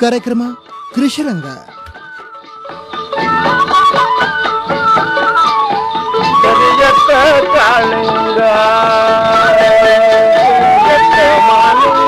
ಕಾರ್ಯಕ್ರಮ ಕೃಷಿರಂಗ ಕರಿಯತ್ತ ಕಾಳಿಂಗ ಕರಿಯತ್ತ ಮಾಲಿಂಗ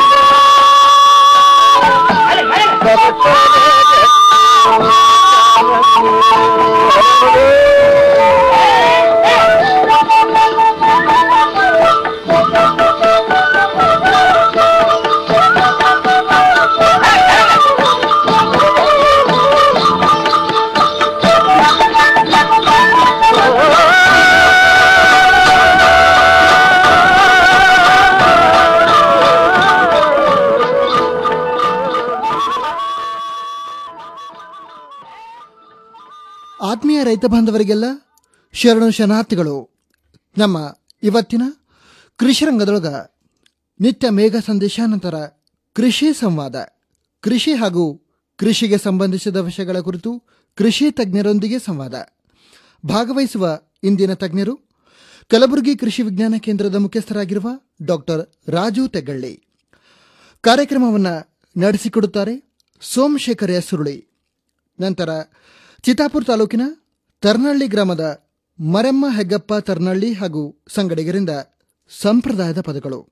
ಆತ್ಮೀಯ ರೈತ ಬಾಂಧವರಿಗೆಲ್ಲ ಶರಣು ಶರಣಾರ್ಥಿಗಳು ನಮ್ಮ ಇವತ್ತಿನ ಕೃಷಿ ರಂಗದೊಳಗ ನಿತ್ಯ ಮೇಘ ಸಂದೇಶ ನಂತರ ಕೃಷಿ ಸಂವಾದ ಕೃಷಿ ಹಾಗೂ ಕೃಷಿಗೆ ಸಂಬಂಧಿಸಿದ ವಿಷಯಗಳ ಕುರಿತು ಕೃಷಿ ತಜ್ಞರೊಂದಿಗೆ ಸಂವಾದ ಭಾಗವಹಿಸುವ ಇಂದಿನ ತಜ್ಞರು ಕಲಬುರಗಿ ಕೃಷಿ ವಿಜ್ಞಾನ ಕೇಂದ್ರದ ಮುಖ್ಯಸ್ಥರಾಗಿರುವ ಡಾಕ್ಟರ್ ರಾಜು ತೆಗ್ಗಳ್ಳಿ ಕಾರ್ಯಕ್ರಮವನ್ನು ನಡೆಸಿಕೊಡುತ್ತಾರೆ ಸೋಮಶೇಖರ ಸುರುಳಿ ನಂತರ ಚಿತ್ತಾಪುರ ತಾಲೂಕಿನ ತರ್ನಳ್ಳಿ ಗ್ರಾಮದ ಮರೆಮ್ಮ ಹೆಗ್ಗಪ್ಪ ತರ್ನಳ್ಳಿ ಹಾಗೂ ಸಂಗಡಿಗರಿಂದ ಸಂಪ್ರದಾಯದ ಪದಗಳು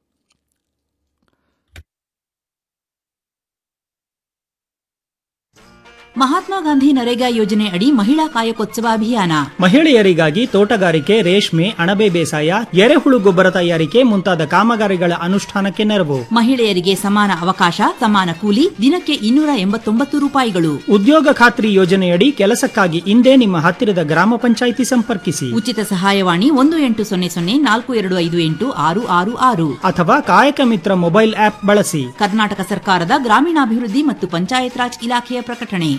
ಮಹಾತ್ಮ ಗಾಂಧಿ ನರೇಗಾ ಯೋಜನೆ ಅಡಿ ಮಹಿಳಾ ಕಾಯಕೋತ್ಸವ ಅಭಿಯಾನ ಮಹಿಳೆಯರಿಗಾಗಿ ತೋಟಗಾರಿಕೆ ರೇಷ್ಮೆ ಅಣಬೆ ಬೇಸಾಯ ಎರೆಹುಳು ಗೊಬ್ಬರ ತಯಾರಿಕೆ ಮುಂತಾದ ಕಾಮಗಾರಿಗಳ ಅನುಷ್ಠಾನಕ್ಕೆ ನೆರವು ಮಹಿಳೆಯರಿಗೆ ಸಮಾನ ಅವಕಾಶ ಸಮಾನ ಕೂಲಿ ದಿನಕ್ಕೆ ಇನ್ನೂರ ಎಂಬತ್ತೊಂಬತ್ತು ರೂಪಾಯಿಗಳು ಉದ್ಯೋಗ ಖಾತ್ರಿ ಯೋಜನೆಯಡಿ ಕೆಲಸಕ್ಕಾಗಿ ಇಂದೇ ನಿಮ್ಮ ಹತ್ತಿರದ ಗ್ರಾಮ ಪಂಚಾಯಿತಿ ಸಂಪರ್ಕಿಸಿ ಉಚಿತ ಸಹಾಯವಾಣಿ ಒಂದು ಎಂಟು ಸೊನ್ನೆ ಸೊನ್ನೆ ನಾಲ್ಕು ಎರಡು ಐದು ಎಂಟು ಆರು ಆರು ಆರು ಅಥವಾ ಕಾಯಕ ಮಿತ್ರ ಮೊಬೈಲ್ ಆಪ್ ಬಳಸಿ ಕರ್ನಾಟಕ ಸರ್ಕಾರದ ಗ್ರಾಮೀಣಾಭಿವೃದ್ಧಿ ಮತ್ತು ಪಂಚಾಯತ್ ರಾಜ್ ಇಲಾಖೆಯ ಪ್ರಕಟಣೆ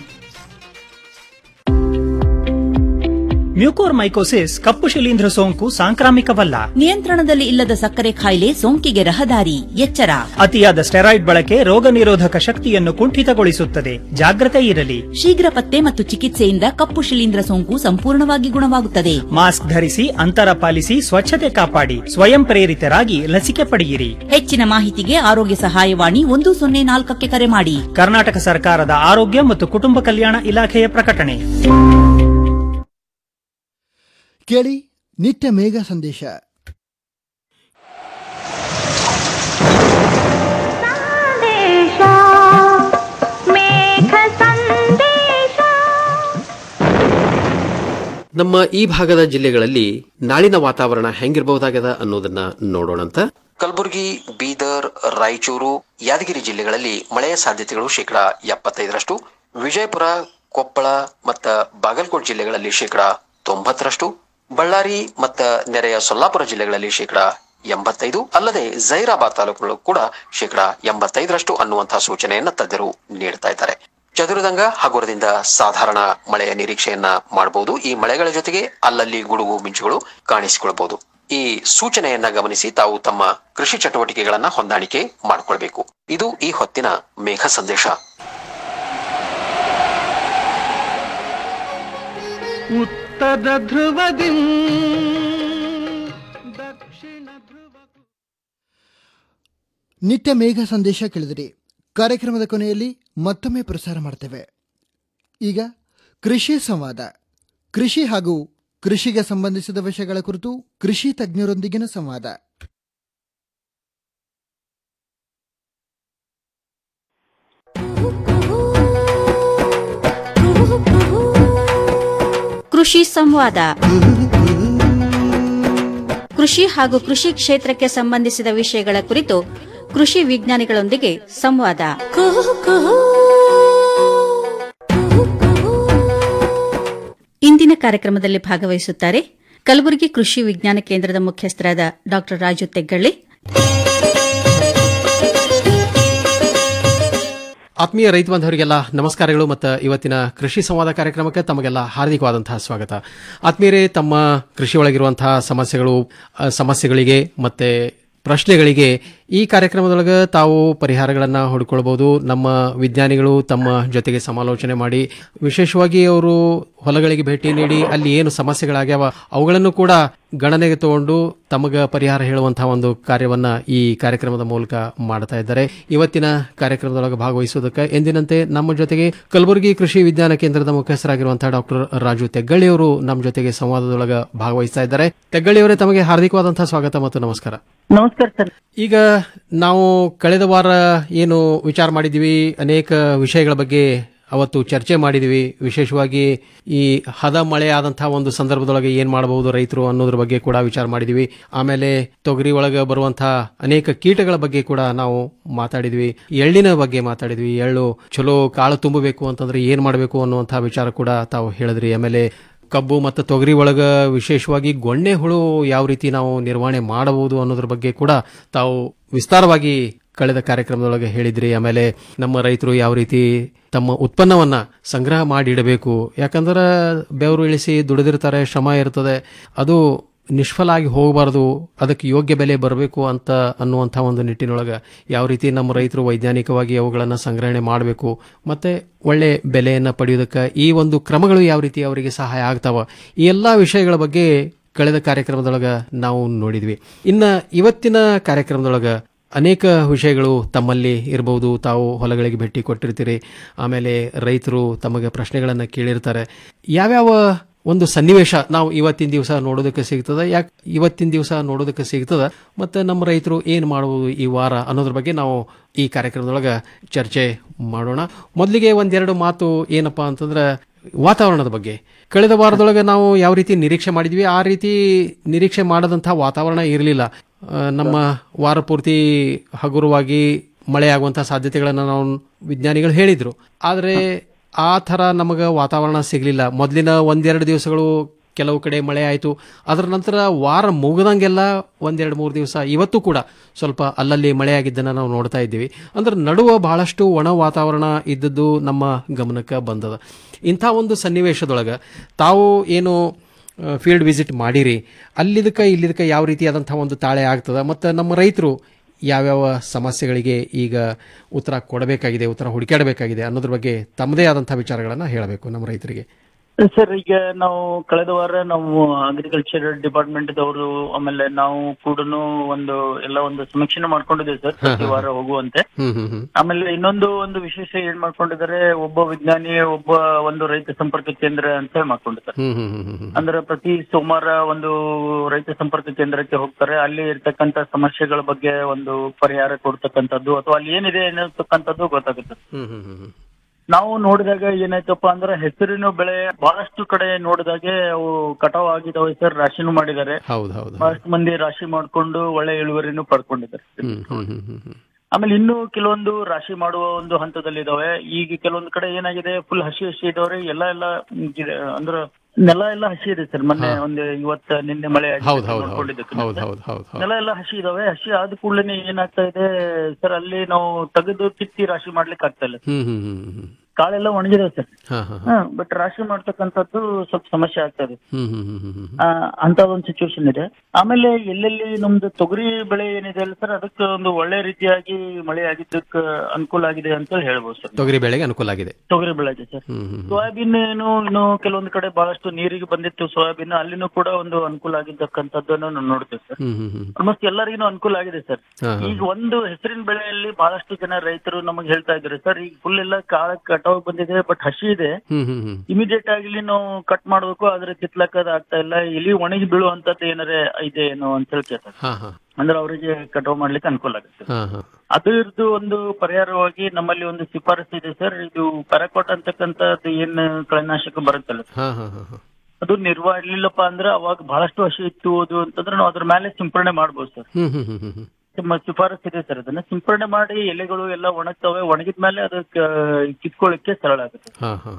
ಮ್ಯೂಕೋರ್ ಮೈಕೋಸಿಸ್ ಕಪ್ಪು ಶಿಲೀಂಧ್ರ ಸೋಂಕು ಸಾಂಕ್ರಾಮಿಕವಲ್ಲ ನಿಯಂತ್ರಣದಲ್ಲಿ ಇಲ್ಲದ ಸಕ್ಕರೆ ಕಾಯಿಲೆ ಸೋಂಕಿಗೆ ರಹದಾರಿ ಎಚ್ಚರ ಅತಿಯಾದ ಸ್ಟೆರಾಯ್ಡ್ ಬಳಕೆ ರೋಗ ನಿರೋಧಕ ಶಕ್ತಿಯನ್ನು ಕುಂಠಿತಗೊಳಿಸುತ್ತದೆ ಜಾಗ್ರತೆ ಇರಲಿ ಶೀಘ್ರ ಪತ್ತೆ ಮತ್ತು ಚಿಕಿತ್ಸೆಯಿಂದ ಕಪ್ಪು ಶಿಲೀಂಧ್ರ ಸೋಂಕು ಸಂಪೂರ್ಣವಾಗಿ ಗುಣವಾಗುತ್ತದೆ ಮಾಸ್ಕ್ ಧರಿಸಿ ಅಂತರ ಪಾಲಿಸಿ ಸ್ವಚ್ಛತೆ ಕಾಪಾಡಿ ಸ್ವಯಂ ಪ್ರೇರಿತರಾಗಿ ಲಸಿಕೆ ಪಡೆಯಿರಿ ಹೆಚ್ಚಿನ ಮಾಹಿತಿಗೆ ಆರೋಗ್ಯ ಸಹಾಯವಾಣಿ ಒಂದು ಸೊನ್ನೆ ನಾಲ್ಕಕ್ಕೆ ಕರೆ ಮಾಡಿ ಕರ್ನಾಟಕ ಸರ್ಕಾರದ ಆರೋಗ್ಯ ಮತ್ತು ಕುಟುಂಬ ಕಲ್ಯಾಣ ಇಲಾಖೆಯ ಪ್ರಕಟಣೆ ಕೇಳಿ ನಿತ್ಯ ಮೇಘ ಸಂದೇಶ ಸಂದೇಶ ಮೇಘ ಸಂದೇಶ ನಮ್ಮ ಈ ಭಾಗದ ಜಿಲ್ಲೆಗಳಲ್ಲಿ ನಾಳಿನ ವಾತಾವರಣ ಹೆಂಗಿರಬಹುದಾಗದ ಅನ್ನೋದನ್ನ ನೋಡೋಣಂತ ಕಲಬುರಗಿ ಬೀದರ್ ರಾಯಚೂರು ಯಾದಗಿರಿ ಜಿಲ್ಲೆಗಳಲ್ಲಿ ಮಳೆಯ ಸಾಧ್ಯತೆಗಳು ಶೇಕಡಾ ಎಪ್ಪತ್ತೈದರಷ್ಟು ವಿಜಯಪುರ ಕೊಪ್ಪಳ ಮತ್ತ ಬಾಗಲಕೋಟ್ ಜಿಲ್ಲೆಗಳಲ್ಲಿ ಶೇಕಡಾ ತೊಂಬತ್ತರಷ್ಟು ಬಳ್ಳಾರಿ ಮತ್ತ ನೆರೆಯ ಸೊಲ್ಲಾಪುರ ಜಿಲ್ಲೆಗಳಲ್ಲಿ ಶೇಕಡಾ ಎಂಬತ್ತೈದು ಅಲ್ಲದೆ ಜೈರಾಬಾದ್ ತಾಲೂಕುಗಳು ಕೂಡ ಶೇಕಡಾ ಎಂಬತ್ತೈದರಷ್ಟು ಅನ್ನುವಂತಹ ಸೂಚನೆಯನ್ನ ತಜ್ಞರು ನೀಡ್ತಾ ಇದ್ದಾರೆ ಚದುರದಂಗ ಹಗುರದಿಂದ ಸಾಧಾರಣ ಮಳೆಯ ನಿರೀಕ್ಷೆಯನ್ನ ಮಾಡಬಹುದು ಈ ಮಳೆಗಳ ಜೊತೆಗೆ ಅಲ್ಲಲ್ಲಿ ಗುಡುಗು ಮಿಂಚುಗಳು ಕಾಣಿಸಿಕೊಳ್ಬಹುದು ಈ ಸೂಚನೆಯನ್ನ ಗಮನಿಸಿ ತಾವು ತಮ್ಮ ಕೃಷಿ ಚಟುವಟಿಕೆಗಳನ್ನ ಹೊಂದಾಣಿಕೆ ಮಾಡಿಕೊಳ್ಬೇಕು ಇದು ಈ ಹೊತ್ತಿನ ಮೇಘ ಸಂದೇಶ ಉತ್ತರ ಧ್ರುವದಿ ದಕ್ಷಿಣ ಧ್ರುವ ನಿತ್ಯ ಮೇಘ ಸಂದೇಶ ಕೇಳಿದಿರಿ ಕಾರ್ಯಕ್ರಮದ ಕೊನೆಯಲ್ಲಿ ಮತ್ತೊಮ್ಮೆ ಪ್ರಸಾರ ಮಾಡ್ತೇವೆ ಈಗ ಕೃಷಿ ಸಂವಾದ ಕೃಷಿ ಹಾಗೂ ಕೃಷಿಗೆ ಸಂಬಂಧಿಸಿದ ವಿಷಯಗಳ ಕುರಿತು ಕೃಷಿ ತಜ್ಞರೊಂದಿಗಿನ ಸಂವಾದ ಕೃಷಿ ಸಂವಾದ ಕೃಷಿ ಹಾಗೂ ಕೃಷಿ ಕ್ಷೇತ್ರಕ್ಕೆ ಸಂಬಂಧಿಸಿದ ವಿಷಯಗಳ ಕುರಿತು ಕೃಷಿ ವಿಜ್ಞಾನಿಗಳೊಂದಿಗೆ ಸಂವಾದ ಇಂದಿನ ಕಾರ್ಯಕ್ರಮದಲ್ಲಿ ಭಾಗವಹಿಸುತ್ತಾರೆ ಕಲಬುರಗಿ ಕೃಷಿ ವಿಜ್ಞಾನ ಕೇಂದ್ರದ ಮುಖ್ಯಸ್ಥರಾದ ಡಾಕ್ಟರ್ ರಾಜು ತೆಗ್ಗಳ್ಳಿ ಆತ್ಮೀಯ ರೈತ ಬಾಂಧವರಿಗೆಲ್ಲ ನಮಸ್ಕಾರಗಳು ಮತ್ತು ಇವತ್ತಿನ ಕೃಷಿ ಸಂವಾದ ಕಾರ್ಯಕ್ರಮಕ್ಕೆ ತಮಗೆಲ್ಲ ಹಾರ್ದಿಕವಾದಂತಹ ಸ್ವಾಗತ ಆತ್ಮೀಯರೇ ತಮ್ಮ ಕೃಷಿ ಒಳಗಿರುವಂತಹ ಸಮಸ್ಯೆಗಳು ಆ, ಸಮಸ್ಯೆಗಳಿಗೆ ಮತ್ತೆ ಪ್ರಶ್ನೆಗಳಿಗೆ ಈ ಕಾರ್ಯಕ್ರಮದೊಳಗೆ ತಾವು ಪರಿಹಾರಗಳನ್ನ ಹುಡ್ಕೊಳ್ಬಹುದು ನಮ್ಮ ವಿಜ್ಞಾನಿಗಳು ತಮ್ಮ ಜೊತೆಗೆ ಸಮಾಲೋಚನೆ ಮಾಡಿ ವಿಶೇಷವಾಗಿ ಅವರು ಹೊಲಗಳಿಗೆ ಭೇಟಿ ನೀಡಿ ಅಲ್ಲಿ ಏನು ಸಮಸ್ಯೆಗಳಾಗ್ಯಾವ ಅವುಗಳನ್ನು ಕೂಡ ಗಣನೆಗೆ ತಗೊಂಡು ತಮಗ ಪರಿಹಾರ ಹೇಳುವಂತಹ ಒಂದು ಕಾರ್ಯವನ್ನ ಈ ಕಾರ್ಯಕ್ರಮದ ಮೂಲಕ ಮಾಡ್ತಾ ಇದ್ದಾರೆ ಇವತ್ತಿನ ಕಾರ್ಯಕ್ರಮದೊಳಗೆ ಭಾಗವಹಿಸುವುದಕ್ಕೆ ಎಂದಿನಂತೆ ನಮ್ಮ ಜೊತೆಗೆ ಕಲಬುರಗಿ ಕೃಷಿ ವಿಜ್ಞಾನ ಕೇಂದ್ರದ ಮುಖ್ಯಸ್ಥರಾಗಿರುವಂತಹ ಡಾಕ್ಟರ್ ರಾಜು ತೆಗ್ಗಳ್ಳಿ ಅವರು ನಮ್ಮ ಜೊತೆಗೆ ಸಂವಾದದೊಳಗೆ ಭಾಗವಹಿಸ್ತಾ ಇದ್ದಾರೆ ತೆಗ್ಗಳ್ಳಿ ಅವರೇ ತಮಗೆ ಹಾರ್ದಿಕವಾದಂತಹ ಸ್ವಾಗತ ಮತ್ತು ನಮಸ್ಕಾರ ನಮಸ್ಕಾರ ಸರ್ ಈಗ ನಾವು ಕಳೆದ ವಾರ ಏನು ವಿಚಾರ ಮಾಡಿದ್ವಿ ಅನೇಕ ವಿಷಯಗಳ ಬಗ್ಗೆ ಅವತ್ತು ಚರ್ಚೆ ಮಾಡಿದ್ವಿ ವಿಶೇಷವಾಗಿ ಈ ಹದ ಮಳೆ ಆದಂತಹ ಒಂದು ಸಂದರ್ಭದೊಳಗೆ ಏನ್ ಮಾಡಬಹುದು ರೈತರು ಅನ್ನೋದ್ರ ಬಗ್ಗೆ ಕೂಡ ವಿಚಾರ ಮಾಡಿದ್ವಿ ಆಮೇಲೆ ತೊಗರಿ ಒಳಗೆ ಬರುವಂತಹ ಅನೇಕ ಕೀಟಗಳ ಬಗ್ಗೆ ಕೂಡ ನಾವು ಮಾತಾಡಿದ್ವಿ ಎಳ್ಳಿನ ಬಗ್ಗೆ ಮಾತಾಡಿದ್ವಿ ಎಳ್ಳು ಚಲೋ ಕಾಳು ತುಂಬಬೇಕು ಅಂತಂದ್ರೆ ಏನ್ ಮಾಡಬೇಕು ಅನ್ನುವಂತಹ ವಿಚಾರ ಕೂಡ ತಾವು ಹೇಳಿದ್ರಿ ಆಮೇಲೆ ಕಬ್ಬು ಮತ್ತು ತೊಗರಿ ಒಳಗ ವಿಶೇಷವಾಗಿ ಗೊಣ್ಣೆ ಹುಳು ಯಾವ ರೀತಿ ನಾವು ನಿರ್ವಹಣೆ ಮಾಡಬಹುದು ಅನ್ನೋದ್ರ ಬಗ್ಗೆ ಕೂಡ ತಾವು ವಿಸ್ತಾರವಾಗಿ ಕಳೆದ ಕಾರ್ಯಕ್ರಮದೊಳಗೆ ಹೇಳಿದ್ರಿ ಆಮೇಲೆ ನಮ್ಮ ರೈತರು ಯಾವ ರೀತಿ ತಮ್ಮ ಉತ್ಪನ್ನವನ್ನ ಸಂಗ್ರಹ ಮಾಡಿ ಇಡಬೇಕು ಯಾಕಂದ್ರೆ ಬೆವರು ಇಳಿಸಿ ದುಡಿದಿರ್ತಾರೆ ಶ್ರಮ ಇರ್ತದೆ ಅದು ನಿಷ್ಫಲ ಆಗಿ ಹೋಗಬಾರದು ಅದಕ್ಕೆ ಯೋಗ್ಯ ಬೆಲೆ ಬರಬೇಕು ಅಂತ ಅನ್ನುವಂಥ ಒಂದು ನಿಟ್ಟಿನೊಳಗೆ ಯಾವ ರೀತಿ ನಮ್ಮ ರೈತರು ವೈಜ್ಞಾನಿಕವಾಗಿ ಅವುಗಳನ್ನು ಸಂಗ್ರಹಣೆ ಮಾಡಬೇಕು ಮತ್ತೆ ಒಳ್ಳೆ ಬೆಲೆಯನ್ನು ಪಡೆಯೋದಕ್ಕೆ ಈ ಒಂದು ಕ್ರಮಗಳು ಯಾವ ರೀತಿ ಅವರಿಗೆ ಸಹಾಯ ಆಗ್ತಾವ ಈ ಎಲ್ಲ ವಿಷಯಗಳ ಬಗ್ಗೆ ಕಳೆದ ಕಾರ್ಯಕ್ರಮದೊಳಗೆ ನಾವು ನೋಡಿದ್ವಿ ಇನ್ನ ಇವತ್ತಿನ ಕಾರ್ಯಕ್ರಮದೊಳಗೆ ಅನೇಕ ವಿಷಯಗಳು ತಮ್ಮಲ್ಲಿ ಇರಬಹುದು ತಾವು ಹೊಲಗಳಿಗೆ ಭೇಟಿ ಕೊಟ್ಟಿರ್ತೀರಿ ಆಮೇಲೆ ರೈತರು ತಮಗೆ ಪ್ರಶ್ನೆಗಳನ್ನು ಕೇಳಿರ್ತಾರೆ ಯಾವ್ಯಾವ ಒಂದು ಸನ್ನಿವೇಶ ನಾವು ಇವತ್ತಿನ ದಿವಸ ನೋಡೋದಕ್ಕೆ ಸಿಗ್ತದ ಯಾಕೆ ಇವತ್ತಿನ ದಿವಸ ನೋಡೋದಕ್ಕೆ ಸಿಗ್ತದ ಮತ್ತೆ ನಮ್ಮ ರೈತರು ಏನು ಮಾಡಬಹುದು ಈ ವಾರ ಅನ್ನೋದ್ರ ಬಗ್ಗೆ ನಾವು ಈ ಕಾರ್ಯಕ್ರಮದೊಳಗೆ ಚರ್ಚೆ ಮಾಡೋಣ ಮೊದಲಿಗೆ ಒಂದೆರಡು ಮಾತು ಏನಪ್ಪಾ ಅಂತಂದ್ರೆ ವಾತಾವರಣದ ಬಗ್ಗೆ ಕಳೆದ ವಾರದೊಳಗೆ ನಾವು ಯಾವ ರೀತಿ ನಿರೀಕ್ಷೆ ಮಾಡಿದ್ವಿ ಆ ರೀತಿ ನಿರೀಕ್ಷೆ ಮಾಡದಂತಹ ವಾತಾವರಣ ಇರಲಿಲ್ಲ ನಮ್ಮ ವಾರ ಪೂರ್ತಿ ಹಗುರವಾಗಿ ಮಳೆ ಆಗುವಂತಹ ಸಾಧ್ಯತೆಗಳನ್ನು ನಾವು ವಿಜ್ಞಾನಿಗಳು ಹೇಳಿದ್ರು ಆದರೆ ಆ ಥರ ನಮಗೆ ವಾತಾವರಣ ಸಿಗಲಿಲ್ಲ ಮೊದಲಿನ ಒಂದೆರಡು ದಿವಸಗಳು ಕೆಲವು ಕಡೆ ಮಳೆ ಆಯಿತು ಅದರ ನಂತರ ವಾರ ಮುಗಿದಂಗೆಲ್ಲ ಒಂದೆರಡು ಮೂರು ದಿವಸ ಇವತ್ತು ಕೂಡ ಸ್ವಲ್ಪ ಅಲ್ಲಲ್ಲಿ ಮಳೆ ಆಗಿದ್ದನ್ನು ನಾವು ನೋಡ್ತಾ ಇದ್ದೀವಿ ಅಂದ್ರೆ ನಡುವ ಬಹಳಷ್ಟು ಒಣ ವಾತಾವರಣ ಇದ್ದದ್ದು ನಮ್ಮ ಗಮನಕ್ಕೆ ಬಂದದ ಇಂಥ ಒಂದು ಸನ್ನಿವೇಶದೊಳಗೆ ತಾವು ಏನು ಫೀಲ್ಡ್ ವಿಸಿಟ್ ಮಾಡಿರಿ ಅಲ್ಲಿದಕ್ಕೆ ಇಲ್ಲಿದಕ್ಕೆ ಯಾವ ರೀತಿಯಾದಂಥ ಒಂದು ತಾಳೆ ಆಗ್ತದ ಮತ್ತು ನಮ್ಮ ರೈತರು ಯಾವ್ಯಾವ ಸಮಸ್ಯೆಗಳಿಗೆ ಈಗ ಉತ್ತರ ಕೊಡಬೇಕಾಗಿದೆ ಉತ್ತರ ಹುಡುಕಾಡಬೇಕಾಗಿದೆ ಅನ್ನೋದ್ರ ಬಗ್ಗೆ ತಮ್ಮದೇ ಆದಂಥ ವಿಚಾರಗಳನ್ನು ಹೇಳಬೇಕು ನಮ್ಮ ರೈತರಿಗೆ ಸರ್ ಈಗ ನಾವು ಕಳೆದ ವಾರ ನಾವು ಅಗ್ರಿಕಲ್ಚರ್ ಡಿಪಾರ್ಟ್ಮೆಂಟ್ ದವರು ಆಮೇಲೆ ನಾವು ಕೂಡ ಒಂದು ಎಲ್ಲ ಒಂದು ಸಮೀಕ್ಷೆ ಮಾಡ್ಕೊಂಡಿದ್ದೇವೆ ಸರ್ ಪ್ರತಿ ವಾರ ಹೋಗುವಂತೆ ಹ್ಮ್ ಹ್ಮ್ ಹ್ಮ್ ಆಮೇಲೆ ಇನ್ನೊಂದು ಒಂದು ವಿಶೇಷ ಏನ್ ಮಾಡ್ಕೊಂಡಿದ್ದಾರೆ ಒಬ್ಬ ವಿಜ್ಞಾನಿ ಒಬ್ಬ ಒಂದು ರೈತ ಸಂಪರ್ಕ ಕೇಂದ್ರ ಅಂತ ಹೇಳಿ ಮಾಡ್ಕೊಂಡಿದ್ದಾರೆ ಹ್ಮ್ ಹ್ಮ್ ಹ್ಮ್ ಹ್ಮ್ ಹ್ಮ್ ಅಂದ್ರೆ ಪ್ರತಿ ಸೋಮವಾರ ಒಂದು ರೈತ ಸಂಪರ್ಕ ಕೇಂದ್ರಕ್ಕೆ ಹೋಗ್ತಾರೆ ಅಲ್ಲಿ ಇರ್ತಕ್ಕಂತ ಸಮಸ್ಯೆಗಳ ಬಗ್ಗೆ ಒಂದು ಪರಿಹಾರ ಕೊಡ್ತಕ್ಕಂಥದ್ದು ಅಥವಾ ಅಲ್ಲಿ ಏನಿದೆ ಅನ್ನತಕ್ಕಂಥದ್ದು ಗೊತ್ತಾಗುತ್ತೆ ಹ್ಮ್ ಹ್ಮ್ ಹ್ಮ್ ಹ್ಮ್ ನಾವು ನೋಡಿದಾಗ ಏನಾಯ್ತಪ್ಪ ಅಂದ್ರೆ ಹೆಸರಿನ ಬೆಳೆ ಬಹಳಷ್ಟು ಕಡೆ ನೋಡಿದಾಗೆ ಅವು ಕಟಾವ್ ಆಗಿದಾವೆ ಸರ್ ರಾಶಿನೂ ಮಾಡಿದ್ದಾರೆ ಹೌದು ಹೌದು ಹೌದು. ಬಹಳಷ್ಟು ಮಂದಿ ರಾಶಿ ಮಾಡ್ಕೊಂಡು ಒಳ್ಳೆ ಇಳುವರಿನೂ ಪಡ್ಕೊಂಡಿದ್ದಾರೆ ಹ್ಮ್ ಹ್ಮ್ ಹ್ಮ್ ಹ್ಮ್ ಹ್ಮ್ ಆಮೇಲೆ ಇನ್ನೂ ಕೆಲವೊಂದು ರಾಶಿ ಮಾಡುವ ಒಂದು ಹಂತದಲ್ಲಿ ಇದಾವೆ ಈಗ ಕೆಲವೊಂದು ಕಡೆ ಏನಾಗಿದೆ ಫುಲ್ ಹಸಿ ಹಸಿ ಇದಾವ್ರೆ ಎಲ್ಲ ಎಲ್ಲ ಇದೆ. ಅಂದ್ರೆ ನೆಲ ಎಲ್ಲ ಹಸಿ ಇದೆ ಸರ್ ಮೊನ್ನೆ ಒಂದು ಇವತ್ತ ನಿನ್ನೆ ಮಳೆ ಆಗಿದೆ ಹೌದು ಹೌದು ನೋಡ್ಕೊಂಡಿದ್ದಕ್ಕೆ. ಹೌದು ಹೌದು ಹೌದು ಹೌದು ನೆಲ ಎಲ್ಲ ಹಸಿ ಇದಾವೆ ಹಸಿ ಆದ ಕೂಡಲೇ ಏನಾಗ್ತಾ ಇದೆ ಸರ್ ಅಲ್ಲಿ ನಾವು ತೆಗೆದು ಕಿತ್ತಿ ರಾಶಿ ಮಾಡ್ಲಿಕ್ಕೆ ಆಗ್ತಾ ಇಲ್ಲ ಹ್ಮ್ ಹ್ಮ್ ಹ್ಮ್ ಹ್ಮ್ ಕಾಳೆಲ್ಲ ಒಣಗಿದೆ ಸರ್ ಹಾ ಹಾ ಹಾ. ಬಟ್ ರಾಶಿ ಮಾಡ್ತಕ್ಕಂಥದ್ದು ಸ್ವಲ್ಪ ಸಮಸ್ಯೆ ಆಗ್ತಾ ಇದೆ ಹ್ಮ್ ಹ್ಮ್ ಹ್ಮ್ ಹ್ಮ್ ಹ್ಮ್ ಆ, ಅಂತ ಒಂದು ಸಿಚುವೇಶನ್ ಇದೆ ಆಮೇಲೆ ಎಲ್ಲೆಲ್ಲಿ ನಮ್ದು ತೊಗರಿ ಬೆಳೆ ಏನಿದೆ ಅಲ್ಲ ಸರ್ ಅದಕ್ಕೆ ಒಂದು ಒಳ್ಳೆ ರೀತಿಯಾಗಿ ಮಳೆ ಆಗಿದ್ದಕ್ಕೆ ಅನುಕೂಲ ಆಗಿದೆ ಅಂತ ಹೇಳಿ ಹೇಳ್ಬೋದು ಸರ್ ತೊಗರಿ ಬೆಳೆಗೆ ಅನುಕೂಲ ಆಗಿದೆ ತೊಗರಿ ಬೆಳೆಗೆ ಸರ್ ಹ್ಮ್ ಹ್ಮ್ ಸೋಯಾಬೀನ್ ಏನು ಇನ್ನು ಕೆಲವೊಂದು ಕಡೆ ಬಹಳಷ್ಟು ನೀರಿಗೆ ಬಂದಿತ್ತು ಸೋಯಾಬೀನ್ ಅಲ್ಲಿನೂ ಕೂಡ ಒಂದು ಅನುಕೂಲ ಆಗಿದ್ದಕ್ಕಂಥದ್ದನ್ನು ನಾವು ನೋಡ್ತೇವೆ ಸರ್ ಹ್ಮ್ ಹ್ಮ್ ಹ್ಮ್ ಆಲ್ಮೋಸ್ಟ್ ಎಲ್ಲರಿಗೂ ಅನುಕೂಲ ಆಗಿದೆ ಸರ್ ಹಾ, ಹಾ. ಈಗ ಒಂದು ಹೆಸರಿನ ಬೆಳೆಯಲ್ಲಿ ಬಹಳಷ್ಟು ಜನ ರೈತರು ನಮಗೆ ಹೇಳ್ತಾ ಇದ್ದಾರೆ ಸರ್ ಈಗ ಫುಲ್ ಎಲ್ಲ ಕಾಳ ಕಟಾವ್ ಬಂದಿದೆ ಬಟ್ ಹಸಿ ಇದೆ ಹ್ಮ್ ಹ್ಮ್ ಹ್ಮ್ ಇಮಿಡಿಯೇಟ್ ಆಗಿ ನಾವು ಕಟ್ ಮಾಡ್ಬೇಕು ಆದ್ರೆ ಕಿತ್ಲಕ್ಕದ ಆಗ್ತಾ ಇಲ್ಲ ಇಲಿ ಒಣಗಿ ಬೀಳುವಂತದ್ದು ಏನಾರೇ ಇದೆ ಏನೋ ಅಂತ ಹೇಳಿ ಕೇಳ್ತಾರೆ ಹಾ ಹಾ ಅಂದ್ರೆ ಅವರಿಗೆ ಕಟಾವ್ ಮಾಡ್ಲಿಕ್ಕೆ ಅನುಕೂಲ ಆಗುತ್ತೆ ಹಾ ಹಾ ಅದ್ರದ್ದು ಒಂದು ಪರಿಹಾರವಾಗಿ ನಮ್ಮಲ್ಲಿ ಒಂದು ಶಿಫಾರಸು ಇದೆ ಸರ್ ಇದು ಪ್ಯಾರಾಕೋಟ್ ಅಂತಕ್ಕಂಥದ್ದು ಏನ್ ಕಳೆನಾಶಕ ಬರುತ್ತಲ್ಲ ಹಾ ಹಾ ಹಾ ಹಾ ಅದು ನಿರ್ವಹಿಸಲಿಲ್ಲಪ್ಪ ಅಂದ್ರೆ ಅವಾಗ ಬಹಳಷ್ಟು ಹಸಿ ಇತ್ತು ಅದು ಅಂತಂದ್ರೆ ನಾವು ಅದ್ರ ಮೇಲೆ ಸಿಂಪರಣೆ ಮಾಡ್ಬೋದು ಸರ್ ಹ್ಮ್ ಹ್ಮ್ ಹ್ಮ್ ಹ್ಮ್ ಹ್ಮ್ ನಿಮ್ಮ ಶಿಫಾರಸು ಇದೆ ಸರ್ ಅದನ್ನ ಸಿಂಪರಣೆ ಮಾಡಿ ಎಲೆಗಳು ಎಲ್ಲ ಒಣಗ್ತವೆ ಒಣಗಿದ ಮೇಲೆ ಅದಕ್ಕೆ ಕಿತ್ಕೊಳ್ಳಿಕ್ಕೆ ಸರಳ ಆಗುತ್ತೆ ಹಾ ಹಾ ಹಾ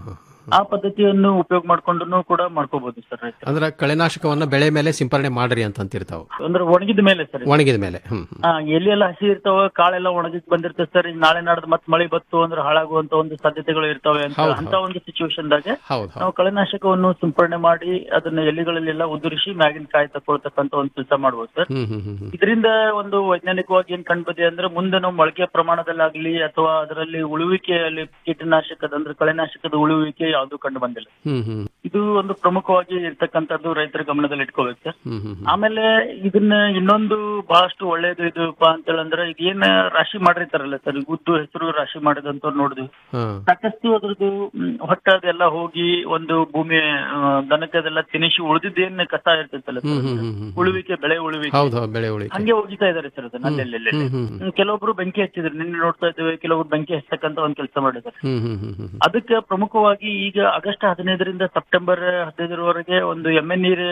ಆ ಪದ್ಧತಿಯನ್ನು ಉಪಯೋಗ ಮಾಡ್ಕೊಂಡು ಕೂಡ ಮಾಡ್ಕೋಬಹುದು ಸರ್ ರೈತರು ಅಂದ್ರೆ ಕಳೆನಾಶಕವನ್ನ ಬೆಳೆ ಮೇಲೆ ಸಿಂಪರಣೆ ಮಾಡ್ರಿ ಅಂತ ಅಂತಿರ್ತಾವ ಅಂದ್ರೆ ಒಣಗಿದ ಮೇಲೆ ಸರ್ ಒಣಗಿದ ಮೇಲೆ ಹ್ಮ್ ಹ್ಮ್. ಆ, ಎಲೆ ಎಲ್ಲ ಹಸಿ ಇರ್ತಾವ ಕಾಳೆಲ್ಲ ಒಣಗಿದ್ ಬಂದಿರ್ತದೆ ಸರ್ ಈಗ ನಾಳೆ ನಾಡ್ದು ಮತ್ ಮಳೆ ಬತ್ತು ಅಂದ್ರೆ ಹಾಳಾಗುವಂತ ಒಂದು ಸಾಧ್ಯತೆಗಳು ಇರ್ತವೆ ಅಂತ ಹೌದು, ಅಂತ ಒಂದು ಸಿಚುವೇಶನ್ ದಾಗೆ ಹೌದು ನಾವು ಕಳೆನಾಶಕವನ್ನು ಸಿಂಪರಣೆ ಮಾಡಿ ಅದನ್ನ ಎಲೆಗಳಲ್ಲೆಲ್ಲ ಉದುರಿಸಿ ಮ್ಯಾಗಿನ ಕಾಯಿ ತಕೊಳ್ತಕ್ಕಂತ ಒಂದು ಕೆಲಸ ಮಾಡ್ಬೋದು ಸರ್ ಹ್ಮ್ ಹ್ಮ್ ಹ್ಮ್ ಹ್ಮ್. ಇದರಿಂದ ಒಂದು ವೈಜ್ಞಾನಿಕವಾಗಿ ಏನ್ ಕಂಡುಬಂದಿದೆ ಅಂದ್ರೆ ಮುಂದೆ ನಾವು ಮೊಳಕೆ ಪ್ರಮಾಣದಲ್ಲಾಗ್ಲಿ ಅಥವಾ ಅದರಲ್ಲಿ ಉಳುವಿಕೆಯಲ್ಲಿ ಕೀಟನಾಶಕದ ಅಂದ್ರೆ ಕಳೆನಾಶಕದ ಉಳುವಿಕೆ ಯಾವುದು ಕಂಡು ಬಂದಿಲ್ಲ ಹ್ಮ್ ಹ್ಮ್ ಇದು ಒಂದು ಪ್ರಮುಖವಾಗಿ ಇರ್ತಕ್ಕಂಥದ್ದು ರೈತರ ಗಮನದಲ್ಲಿ ಇಟ್ಕೋಬೇಕು ಸರ್ ಹ್ಮ್ ಹ್ಮ್ ಹ್ಮ್. ಆಮೇಲೆ ಇದನ್ನ ಇನ್ನೊಂದು ಬಹಳಷ್ಟು ಒಳ್ಳೇದು ಇದಪ್ಪ ಅಂತೇಳಂದ್ರೆ ಈಗ ಏನ್ ರಾಶಿ ಮಾಡಿರ್ತಾರಲ್ಲ ಸರ್ ಈಗ ಉದ್ದು ಹೆಸರು ರಾಶಿ ಮಾಡಿದಂತ ನೋಡಿದ್ವಿ ಹಾ. ಸಾಕಷ್ಟು ಅದ್ರದ್ದು ಮ್, ಹೊಟ್ಟ ಅದೆಲ್ಲ ಹೋಗಿ ಒಂದು ಭೂಮಿ ಆ, ದನಕ್ಕೆ ಅದೆಲ್ಲ ತಿನಿಸಿ ಉಳಿದಿದ್ದೇನ್ ಕಸ ಇರ್ತೈತಲ್ಲ ಹ್ಮ್ ಸರ್ ಹ್ಮ್ ಹ್ಮ್ ಹ್ಮ್. ಉಳುವಿಕೆ ಬೆಳೆ ಉಳುವಿಕೆ ಹೌದು ಹೌದು ಬೆಳೆ ಉಳಿಕೆ ಹಂಗೆ ಹೋಗಿತಾ ಇದಾರೆ ಸರ್ ಅದನ್ನ ಅಲ್ಲೆಲ್ಲೆಲ್ಲೆ. ಹ್ಮ್ ಹ್ಮ್ ಹ್ಮ್. ಹ್ಮ್, ಕೆಲವೊಬ್ರು ಬೆಂಕಿ ಹಚ್ಚಿದ್ರು ನಿನ್ನೆ ನೋಡ್ತಾ ಇದ್ದೇವೆ ಕೆಲವೊಬ್ರು ಬೆಂಕಿ ಹಚ್ಚತಕ್ಕಂತ ಒಂದ್ ಕೆಲಸ ಮಾಡಿದ್ದಾರೆ ಹ್ಮ್ ಹ್ಮ್ ಹ್ಮ್ ಹ್ಮ್. ಅದಕ್ಕೆ ಪ್ರಮುಖವಾಗಿ ಈಗ ಆಗಸ್ಟ್ ಹದಿನೈದರಿಂದ ಸೆಪ್ಟೆಂಬರ್ ಹದಿನೈದರವರೆಗೆ ಒಂದು ಎಮ್ಮೆ ನೀರು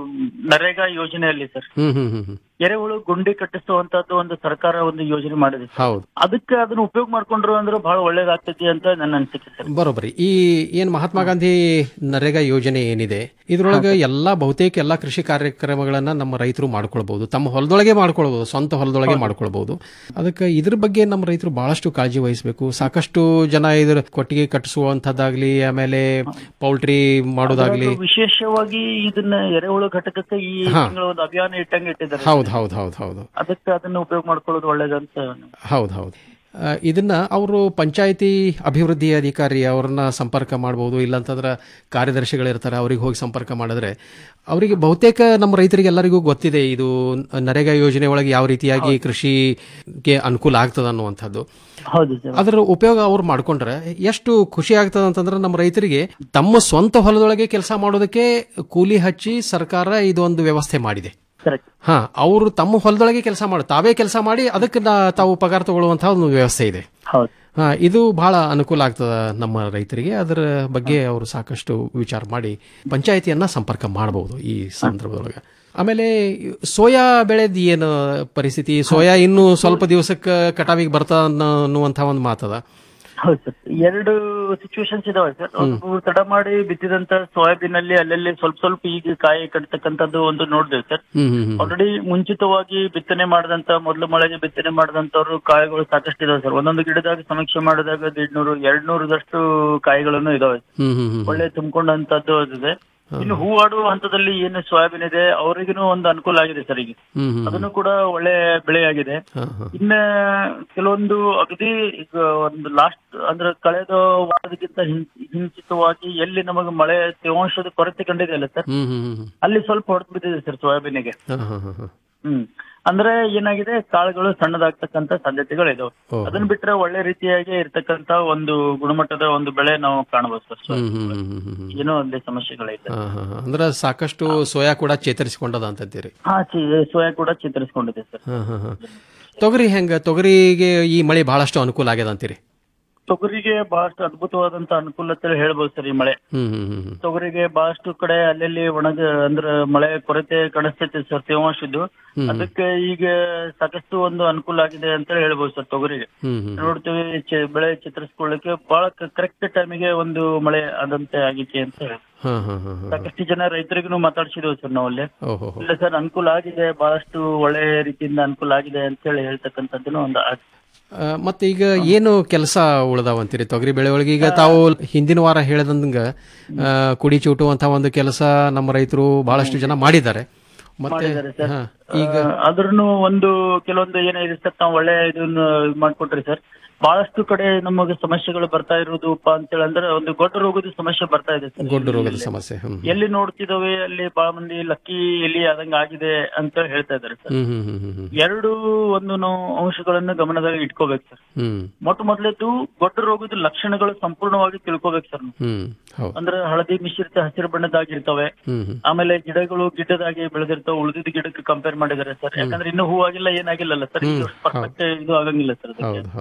ನರೇಗಾ ಯೋಜನೆಯಲ್ಲಿ ಸರ್ ಹ್ಮ್ ಹ್ಮ್ ಹ್ಮ್ ಹ್ಮ್. ಎರೆಹುಳು ಗುಂಡಿ ಕಟ್ಟಿಸುವಂತದ್ದು ಒಂದು ಸರ್ಕಾರ ಒಂದು ಯೋಜನೆ ಮಾಡಿದೆ ಸರ್. ಹೌದು ಅದಕ್ಕೆ ಅದನ್ನ ಉಪಯೋಗ ಮಾಡ್ಕೊಂಡ್ರು ಅಂದ್ರೆ ಬಹಳ ಒಳ್ಳೇದಾಗ್ತೈತಿ ಅಂತ ನನ್ನ ಅನಿಸಿಕೆ ಸರ್ ಬರೋಬ್ಬರಿ ಈ ಏನ್ ಮಹಾತ್ಮ ಗಾಂಧಿ ನರೇಗಾ ಯೋಜನೆ ಏನಿದೆ ಇದ್ರೊಳಗೆ ಎಲ್ಲಾ ಬಹುತೇಕ ಎಲ್ಲಾ ಕೃಷಿ ಕಾರ್ಯಕ್ರಮಗಳನ್ನ ನಮ್ಮ ರೈತರು ಮಾಡ್ಕೊಳ್ಬಹುದು ತಮ್ಮ ಹೊಲದೊಳಗೆ ಮಾಡ್ಕೊಳ್ಬಹುದು ಸ್ವಂತ ಹೊಲದೊಳಗೆ ಮಾಡ್ಕೊಳ್ಬಹುದು ಅದಕ್ಕೆ ಇದ್ರ ಬಗ್ಗೆ ನಮ್ಮ ರೈತರು ಬಹಳಷ್ಟು ಕಾಳಜಿ ವಹಿಸಬೇಕು ಸಾಕಷ್ಟು ಜನ ಇದ್ರ ಕೊಟ್ಟಿಗೆ ಕಟ್ಟಿಸುವಂತದ್ದಾಗ್ಲಿ ಆಮೇಲೆ ಪೌಲ್ಟ್ರಿ ಮಾಡೋದಾಗ್ಲಿ ಅದ್ರಲ್ಲೂ ವಿಶೇಷವಾಗಿ ಇದನ್ನ ಎರೆಹುಳು ಘಟಕಕ್ಕೆ ಈ ಹಾ. ತಿಂಗಳ ಒಂದು ಅಭಿಯಾನ ಇಟ್ಟಂಗೆ ಇಟ್ಟಿದ್ದಾರೆ ಹೌದು ಹೌದು ಹೌದು ಹೌದು ಅದಕ್ಕೆ ಅದನ್ನ ಉಪಯೋಗ ಮಾಡ್ಕೊಳ್ಳೋದು ಒಳ್ಳೇದಂತ ಹೌದು ಹೌದು ಆ, ಇದನ್ನ ಅವರು ಪಂಚಾಯಿತಿ ಅಭಿವೃದ್ಧಿ ಅಧಿಕಾರಿ ಅವ್ರನ್ನ ಸಂಪರ್ಕ ಮಾಡ್ಬೋದು ಇಲ್ಲಾಂತಂದ್ರೆ ಕಾರ್ಯದರ್ಶಿಗಳಿರ್ತಾರೆ ಅವ್ರಿಗೆ ಹೋಗಿ ಸಂಪರ್ಕ ಮಾಡಿದ್ರೆ ಅವರಿಗೆ ಬಹುತೇಕ ನಮ್ಮ ರೈತರಿಗೆ ಎಲ್ಲರಿಗೂ ಗೊತ್ತಿದೆ ಇದು ನರೇಗಾ ಯೋಜನೆ ಒಳಗೆ ಯಾವ ರೀತಿಯಾಗಿ ಕೃಷಿಗೆ ಅನುಕೂಲ ಆಗ್ತದ ಅನ್ನುವಂಥದ್ದು ಹೌದು ಸರ್ ಅದರ ಉಪಯೋಗ ಅವ್ರು ಮಾಡ್ಕೊಂಡ್ರೆ ಎಷ್ಟು ಖುಷಿ ಆಗ್ತದ ಅಂತಂದ್ರೆ ನಮ್ಮ ರೈತರಿಗೆ ತಮ್ಮ ಸ್ವಂತ ಹೊಲದೊಳಗೆ ಕೆಲಸ ಮಾಡೋದಕ್ಕೆ ಕೂಲಿ ಹಚ್ಚಿ ಸರ್ಕಾರ ಇದೊಂದು ವ್ಯವಸ್ಥೆ ಮಾಡಿದೆ ಕರೆಕ್ಟ್ ಹಾ ಅವರು ತಮ್ಮ ಹೊಲದೊಳಗೆ ಕೆಲಸ ಮಾಡಿ ತಾವೇ ಕೆಲಸ ಮಾಡಿ ಅದಕ್ಕೆ ನಾ- ತಾವು ಪಗಾರ ತಗೊಳ್ಳುವಂತಹ ಒಂದು ವ್ಯವಸ್ಥೆ ಇದೆ ಹೌದು ಹಾ ಇದು ಬಹಳ ಅನುಕೂಲ ಆಗ್ತದ ನಮ್ಮ ರೈತರಿಗೆ ಅದರ ಬಗ್ಗೆ ಅವರು ಸಾಕಷ್ಟು ವಿಚಾರ ಮಾಡಿ ಪಂಚಾಯತಿಯನ್ನ ಸಂಪರ್ಕ ಮಾಡಬಹುದು ಈ ಸಂದರ್ಭದೊಳಗೆ ಆಮೇಲೆ ಸೋಯಾ ಬೆಳೆದ ಏನು ಪರಿಸ್ಥಿತಿ ಸೋಯಾ ಇನ್ನು ಸ್ವಲ್ಪ ದಿವಸಕ್ಕೆ ಕಟಾವಿಗೆ ಬರ್ತಾ ಅನ್ನುವಂಥ ಒಂದು ಮಾತದ ಹೌದು ಸರ್ ಎರಡು ಸಿಚುವೇಶನ್ಸ್ ಇದಾವೆ ಸರ್ ಒಂದು ತಡ ಮಾಡಿ ಬಿತ್ತಿದಂತ ಸೋಯಾಬೀನ್ ಅಲ್ಲಿ ಅಲ್ಲಲ್ಲಿ ಸ್ವಲ್ಪ ಸ್ವಲ್ಪ ಈಗ ಕಾಯಿ ಕಟ್ತಕ್ಕಂಥದ್ದು ಒಂದು ನೋಡಿದೇವೆ ಸರ್ ಹ್ಮ್ ಹ್ಮ್ ಹ್ಮ್ ಆಲ್ರೆಡಿ ಮುಂಚಿತವಾಗಿ ಬಿತ್ತನೆ ಮಾಡಿದಂತ ಮೊದಲು ಮಳೆಗೆ ಬಿತ್ತನೆ ಮಾಡಿದಂತವ್ರು ಕಾಯಿಗಳು ಸಾಕಷ್ಟು ಇದಾವೆ ಸರ್ ಒಂದೊಂದು ಗಿಡದಾಗ ಸಮೀಕ್ಷೆ ಮಾಡಿದಾಗ ದಿಡ್ನೂರು ಎರಡ್ ನೂರದಷ್ಟು ಕಾಯಿಗಳನ್ನು ಇದಾವೆ ಹ್ಮ್ ಹ್ಮ್ ಹ್ಮ್ ಒಳ್ಳೆ ತುಂಬಿಕೊಂಡಂತದ್ದು ಅದಿದೆ ಇನ್ನು ಹೂವಾಡುವ ಹಂತದಲ್ಲಿ ಏನು ಸೋಯಾಬೀನ್ ಇದೆ ಅವ್ರಿಗೂ ಒಂದು ಅನುಕೂಲ ಆಗಿದೆ ಸರ್ ಈಗ ಹ್ಮ್ ಹ್ಮ್ ಅದನ್ನು ಕೂಡ ಒಳ್ಳೆ ಬೆಳೆಯಾಗಿದೆ ಹಾ, ಹಾ. ಇನ್ನ ಕೆಲವೊಂದು ಅಗದಿ ಈಗ ಒಂದು ಲಾಸ್ಟ್ ಅಂದ್ರೆ ಕಳೆದ ವಾರದಕ್ಕಿಂತ ಹಿಂ- ಹಿಂಚಿತವಾಗಿ ಎಲ್ಲಿ ನಮಗೆ ಮಳೆ ತೇವಾಂಶದ ಕೊರತೆ ಕಂಡಿದೆಯಲ್ಲ ಸರ್ ಹ್ಮ್ ಹ್ಮ್ ಹ್ಮ್ ಅಲ್ಲಿ ಸ್ವಲ್ಪ ಹೊಡೆದು ಬಿದ್ದಿದೆ ಸರ್ ಸೋಯಾಬೀನಿಗೆ ಹಾ, ಹಾ, ಹಾ, ಹಾ. ಹ್ಮ್ ಅಂದ್ರೆ ಏನಾಗಿದೆ ಕಾಳುಗಳು ಸಣ್ಣದಾಗ್ತಕ್ಕಂತ ಸಾಧ್ಯತೆಗಳು ಇದಾವೆ ಓಹೋ. ಅದನ್ನ ಬಿಟ್ರೆ ಒಳ್ಳೆ ರೀತಿಯಾಗಿ ಇರ್ತಕ್ಕಂತ ಒಂದು ಗುಣಮಟ್ಟದ ಒಂದು ಬೆಳೆ ನಾವು ಕಾಣಬಹುದು ಸರ್ ಹ್ಮ್ ಹ್ಮ್ ಹ್ಮ್ ಹ್ಮ್ ಹ್ಮ್ ಹ್ಮ್. ಏನೋ ಅಲ್ಲಿ ಸಮಸ್ಯೆಗಳಿದೆ ಹಾ, ಹಾ, ಹಾ. ಅಂದ್ರೆ ಸಾಕಷ್ಟು ಸೋಯಾ ಕೂಡ ಚೇತರಿಸಿಕೊಂಡದ ಅಂತಂತೀರಿ ಹಾ ಚಿ- ಸೋಯಾ ಕೂಡ ಚಿತ್ರಿಸ್ಕೊಂಡಿದೆ ಸರ್ ಹಾ, ಹಾ, ಹಾ. ತೊಗರಿ ಹೆಂಗ ತೊಗರಿಗೆ ಈ ಮಳೆ ಬಹಳಷ್ಟು ಅನುಕೂಲ ಆಗ್ಯದ ಅಂತೀರಿ ತೊಗರಿಗೆ ಬಹಳಷ್ಟು ಅದ್ಭುತವಾದಂತ ಅನುಕೂಲತೆ ಹೇಳ್ಬೋದು ಸರ್ ಈ ಮಳೆ ಹ್ಮ್ ಹ್ಮ್ ಹ್ಮ್ ಹ್ಮ್. ತೊಗರಿಗೆ ಬಹಳಷ್ಟು ಕಡೆ ಅಲ್ಲಲ್ಲಿ ಒಣಗ ಅಂದ್ರ ಮಳೆ ಕೊರತೆ ಕಾಣಿಸ್ತೈತಿ ಸರ್ ತೇವಾಂಶದ್ದು ಅದಕ್ಕೆ ಈಗ ಸಾಕಷ್ಟು ಒಂದು ಅನುಕೂಲ ಆಗಿದೆ ಅಂತ ಹೇಳ್ಬೋದು ಸರ್ ತೊಗರಿಗೆ ಹ್ಮ್ ಹ್ಮ್ ನೋಡ್ತೀವಿ ಚಿ- ಬೆಳೆ ಚಿತ್ರಿಸ್ಕೊಳ್ಳಿಕ್ಕೆ ಬಹಳ ಕರೆಕ್ಟ್ ಟೈಮಿಗೆ ಒಂದು ಮಳೆ ಆದಂತೆ ಆಗೈತಿ ಅಂತ ಹೇಳಿ ಹಾ ಹಾ ಹಾ ಹಾ ಸಾಕಷ್ಟು ಜನ ರೈತರಿಗೂ ಮಾತಾಡ್ಸಿದ್ವಿ ಸರ್ ನಾವು ಅಲ್ಲಿ ಓಹೋ ಹೋ. ಇಲ್ಲ ಸರ್ ಅನುಕೂಲ ಆಗಿದೆ ಬಹಳಷ್ಟು ಒಳ್ಳೆ ರೀತಿಯಿಂದ ಅನುಕೂಲ ಆಗಿದೆ ಅಂತ ಹೇಳಿ ಹೇಳ್ತಕ್ಕಂಥದ್ದನ್ನು ಒಂದು ಆ- ಆ, ಮತ್ತೆ ಈಗ ಏನು ಕೆಲಸ ಉಳ್ದಾವಂತೀರಿ ತೊಗರಿ ಬೆಳೆ ಒಳಗೆ ಈಗ ತಾವು ಹಿಂದಿನ ವಾರ ಹೇಳದಂಗ ಆ, ಕುಡಿ ಚೂಟು ಅಂತ ಒಂದು ಕೆಲಸ ನಮ್ಮ ರೈತರು ಬಹಳಷ್ಟು ಜನ ಮಾಡಿದ್ದಾರೆ ಮತ್ತೆ ಮಾಡಿದ್ದಾರೆ ಸರ್ ಹಾ, ಈಗ ಆದ್ರೂ ಒಂದು ಕೆಲವೊಂದು ಏನಿದೆ ಸರ್ ತಾವು ಒಳ್ಳೆ ಇದನ್ನ ಇದ್ ಮಾಡ್ಕೊಟ್ರಿ ಸರ್ ಬಹಳಷ್ಟು ಕಡೆ ನಮಗೆ ಸಮಸ್ಯೆಗಳು ಬರ್ತಾ ಇರೋದುಪ್ಪ ಅಂತೇಳಿ ಅಂದ್ರೆ ಒಂದು ಗೊಡ್ಡ ರೋಗದ ಸಮಸ್ಯೆ ಬರ್ತಾ ಇದೆ ಸರ್ ಗೊಡ್ಡು ರೋಗದ ಸಮಸ್ಯೆ ಹ್ಮ್ ಎಲ್ಲಿ ನೋಡ್ತಿದಾವೆ ಅಲ್ಲಿ ಬಹಳ ಮಂದಿ ಲಕ್ಕಿ ಎಲ್ಲಿ ಆದಂಗ ಆಗಿದೆ ಅಂತ ಹೇಳ್ತಾ ಇದಾರೆ ಸರ್ ಹ್ಮ್ ಹ್ಮ್ ಹ್ಮ್ ಹ್ಮ್ ಹ್ಮ್ ಎರಡು ಒಂದು ನಾವು ಅಂಶಗಳನ್ನು ಗಮನದಾಗ ಇಟ್ಕೋಬೇಕು ಸರ್ ಹ್ಮ್ ಮೊಟ್ಟ ಮೊದಲೇದು ಗೊಡ್ಡ ರೋಗದ ಲಕ್ಷಣಗಳು ಸಂಪೂರ್ಣವಾಗಿ ತಿಳ್ಕೊಬೇಕು ಸರ್ ನಾವು. ಹ್ಮ್ ಹೌದು ಅಂದ್ರೆ ಹಳದಿ ಮಿಶ್ರಿತ ಹಸಿರು ಬಣ್ಣದಾಗಿರ್ತವೆ ಹ್ಮ್ ಹ್ಮ್ ಆಮೇಲೆ ಗಿಡಗಳು ಗಿಡ್ಡದಾಗಿ ಬೆಳೆದಿರ್ತಾವೆ ಉಳಿದಿದ್ದ ಗಿಡಕ್ಕೆ ಕಂಪೇರ್ ಮಾಡಿದ್ದಾರೆ ಸರ್ ಯಾಕಂದ್ರೆ ಇನ್ನೂ ಹೂವಾಗಿಲ್ಲ ಏನಾಗಿಲ್ಲಲ್ಲ ಸರ್ ಹ್ಮ್, ಪರ್ಫೆಕ್ಟ್ ಇದು ಆಗಂಗಿಲ್ಲ ಸರ್ ಅದಕ್ಕೆ ಹೌದು ಹೌದು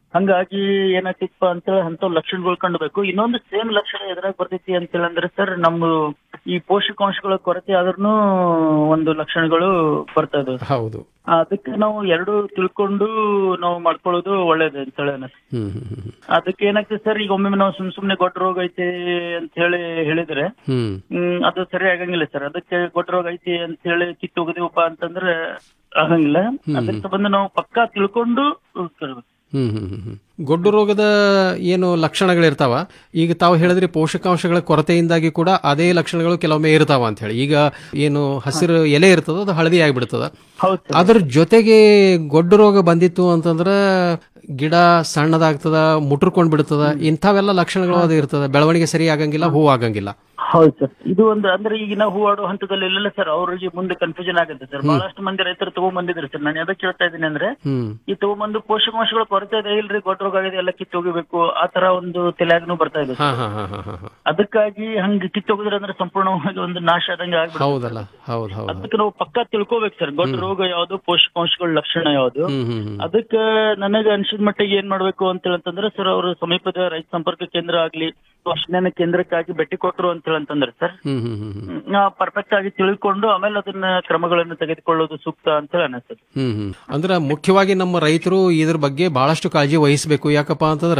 ಹಂಗಾಗಿ ಏನಾಗ್ತಿತ್ತಪ್ಪ ಅಂತೇಳಿ ಅಂತ ಲಕ್ಷಣಗಳು ಕಂಡಬೇಕು ಇನ್ನೊಂದು ಸೇಮ್ ಲಕ್ಷಣ ಎದುರಾಗ ಬರ್ತೈತಿ ಅಂತೇಳಿ ಅಂದ್ರೆ ಸರ್ ನಮ್ಮ ಈ ಪೋಷಕಾಂಶಗಳ ಕೊರತೆ ಆದ್ರೂ ಒಂದು ಲಕ್ಷಣಗಳು ಬರ್ತಾ ಇದಾವೆ ಹೌದು ಅದಕ್ಕೆ ನಾವು ಎರಡು ತಿಳ್ಕೊಂಡು ನಾವು ಮಾಡ್ಕೊಳ್ಳೋದು ಒಳ್ಳೇದು ಅಂತೇಳಿ ಅನಿಸ್ತು ಹ್ಮ್ ಹ್ಮ್ ಹ್ಮ್ ಅದಕ್ಕೆ ಏನಾಗ್ತದೆ ಸರ್ ಈಗ ಒಮ್ಮೆ ನಾವು ಸುಮ್ ಸುಮ್ನೆ ಗೊಡ್ಡ ರೋಗ ಐತೆ ಅಂತ ಹೇಳಿ ಹೇಳಿದ್ರೆ ಹ್ಮ್ ಹ್ಮ್ ಅದು ಸರಿ ಆಗಂಗಿಲ್ಲ ಸರ್ ಅದಕ್ಕೆ ಗೊಡ್ಡ ರೋಗ ಐತಿ ಅಂತ ಹೇಳಿ ಕಿತ್ತು ಹೋಗಿದೀವಪ್ಪ ಅಂತಂದ್ರೆ ಆಗಂಗಿಲ್ಲ ಅದ್ರ ಸಂಬಂಧ ನಾವು ಪಕ್ಕಾ ತಿಳ್ಕೊಂಡು ಕೇಳ್ಬೇಕು ಹ್ಮ್ ಹ್ಮ್ ಹ್ಮ್ ಹ್ಮ್. ಗೊಡ್ಡು ರೋಗದ ಏನು ಲಕ್ಷಣಗಳಿರ್ತಾವ ಈಗ ತಾವು ಹೇಳಿದ್ರಿ ಪೋಷಕಾಂಶಗಳ ಕೊರತೆಯಿಂದಾಗಿ ಕೂಡ ಅದೇ ಲಕ್ಷಣಗಳು ಕೆಲವೊಮ್ಮೆ ಇರ್ತಾವ ಅಂತ ಹೇಳಿ ಈಗ ಏನು ಹಸಿರು ಎಲೆ ಇರ್ತದ ಅದು ಹಳದಿ ಆಗಿಬಿಡ್ತದ ಹೌದು ಸರ್ ಅದ್ರ ಜೊತೆಗೆ ಗೊಡ್ಡು ರೋಗ ಬಂದಿತ್ತು ಅಂತಂದ್ರ ಗಿಡ ಸಣ್ಣದಾಗ್ತದ ಮುಟ್ರಕೊಂಡ್ ಬಿಡ್ತದ ಇಂಥವೆಲ್ಲ ಲಕ್ಷಣಗಳು ಅದು ಇರ್ತದ ಬೆಳವಣಿಗೆ ಸರಿ ಆಗಂಗಿಲ್ಲ ಹೂ ಆಗಂಗಿಲ್ಲ ಹೌದು ಸರ್ ಇದು ಒಂದು ಅಂದ್ರೆ ಈಗಿನ ಹೂವಾಡೋ ಹಂತದಲ್ಲಿ ಇಲ್ಲ ಸರ್ ಅವ್ರಿಗೆ ಮುಂದೆ ಕನ್ಫ್ಯೂಷನ್ ಆಗುತ್ತೆ ಸರ್ ಬಹಳಷ್ಟು ಮಂದಿ ರೈತರು ತಗೊಂಡ್ಬಂದಿದ್ರು ಸರ್ ನಾನು ಎದಕ್ಕೆ ಕೇಳ್ತಾ ಇದ್ದೀನಿ ಅಂದ್ರೆ ಹ್ಮ್ ಈ ತಗೊಂಡ್ಬಂದು ಪೋಷಕಾಂಶಗಳ ಕೊರತೆ ಇದೆ ಇಲ್ರಿ ಗೊಡ್ಡ ರೋಗ ಆಗಿದೆ ಎಲ್ಲ ಕಿತ್ತೋಗಿಬೇಕು ಆ ತರ ಒಂದು ತಲೆಯಾಗನು ಬರ್ತಾ ಇದೆ ಹಾ ಸರ್. ಹಾ ಹಾ ಹಾ ಹಾ ಹಾ ಅದಕ್ಕಾಗಿ ಹಂಗ ಕಿತ್ತೋಗಿದ್ರೆ ಅಂದ್ರೆ ಸಂಪೂರ್ಣವಾಗಿ ಒಂದು ನಾಶ ಆದಂಗೆ ಆಗ್ಬಿಡುತ್ತೆ ಹೌದಲ್ಲ ಹೌದ್ ಹೌದು ಅದಕ್ಕೆ ನಾವು ಪಕ್ಕಾ ತಿಳ್ಕೊಬೇಕು ಸರ್ ಗೊಡ್ಡ ರೋಗ ಯಾವ್ದು ಪೋಷಕಾಂಶಗಳ ಲಕ್ಷಣ ಯಾವ್ದು ಹ್ಮ್ ಹ್ಮ್ ಹ್ಮ್ ಅದಕ್ಕೆ ನನಗೆ ಅನ್ಸಿದ ಮಟ್ಟಿಗೆ ಏನ್ ಮಾಡ್ಬೇಕು ಅಂತ ಹೇಳಂತಂದ್ರೆ ಸರ್ ಅವರು ಸಮೀಪದ ರೈತ ಸಂಪರ್ಕ ಕೇಂದ್ರ ಆಗ್ಲಿ ವಿಜ್ಞಾನ ಕೇಂದ್ರಕ್ಕಾಗಿ ಭೇಟಿ ಕೊಟ್ಟರು ಅಂತ ಹೇಳಂತಂದ್ರೆ ಸರ್ ಹ್ಮ್ ಹ್ಮ್ ಹ್ಮ್ ಹ್ಮ್ ಪರ್ಫೆಕ್ಟ್ ಆಗಿ ತಿಳ್ಕೊಂಡು ಆಮೇಲೆ ಅದನ್ನ ಕ್ರಮಗಳನ್ನು ತೆಗೆದುಕೊಳ್ಳೋದು ಸೂಕ್ತ ಅಂತ ಹೇಳಿ ಅನಿಸ್ತದೆ ಹ್ಮ್ ಹ್ಮ್ ಅಂದ್ರ ಮುಖ್ಯವಾಗಿ ನಮ್ಮ ರೈತರು ಇದ್ರ ಬಗ್ಗೆ ಬಹಳಷ್ಟು ಕಾಳಜಿ ವಹಿಸಬೇಕು ಯಾಕಪ್ಪ ಅಂತಂದ್ರ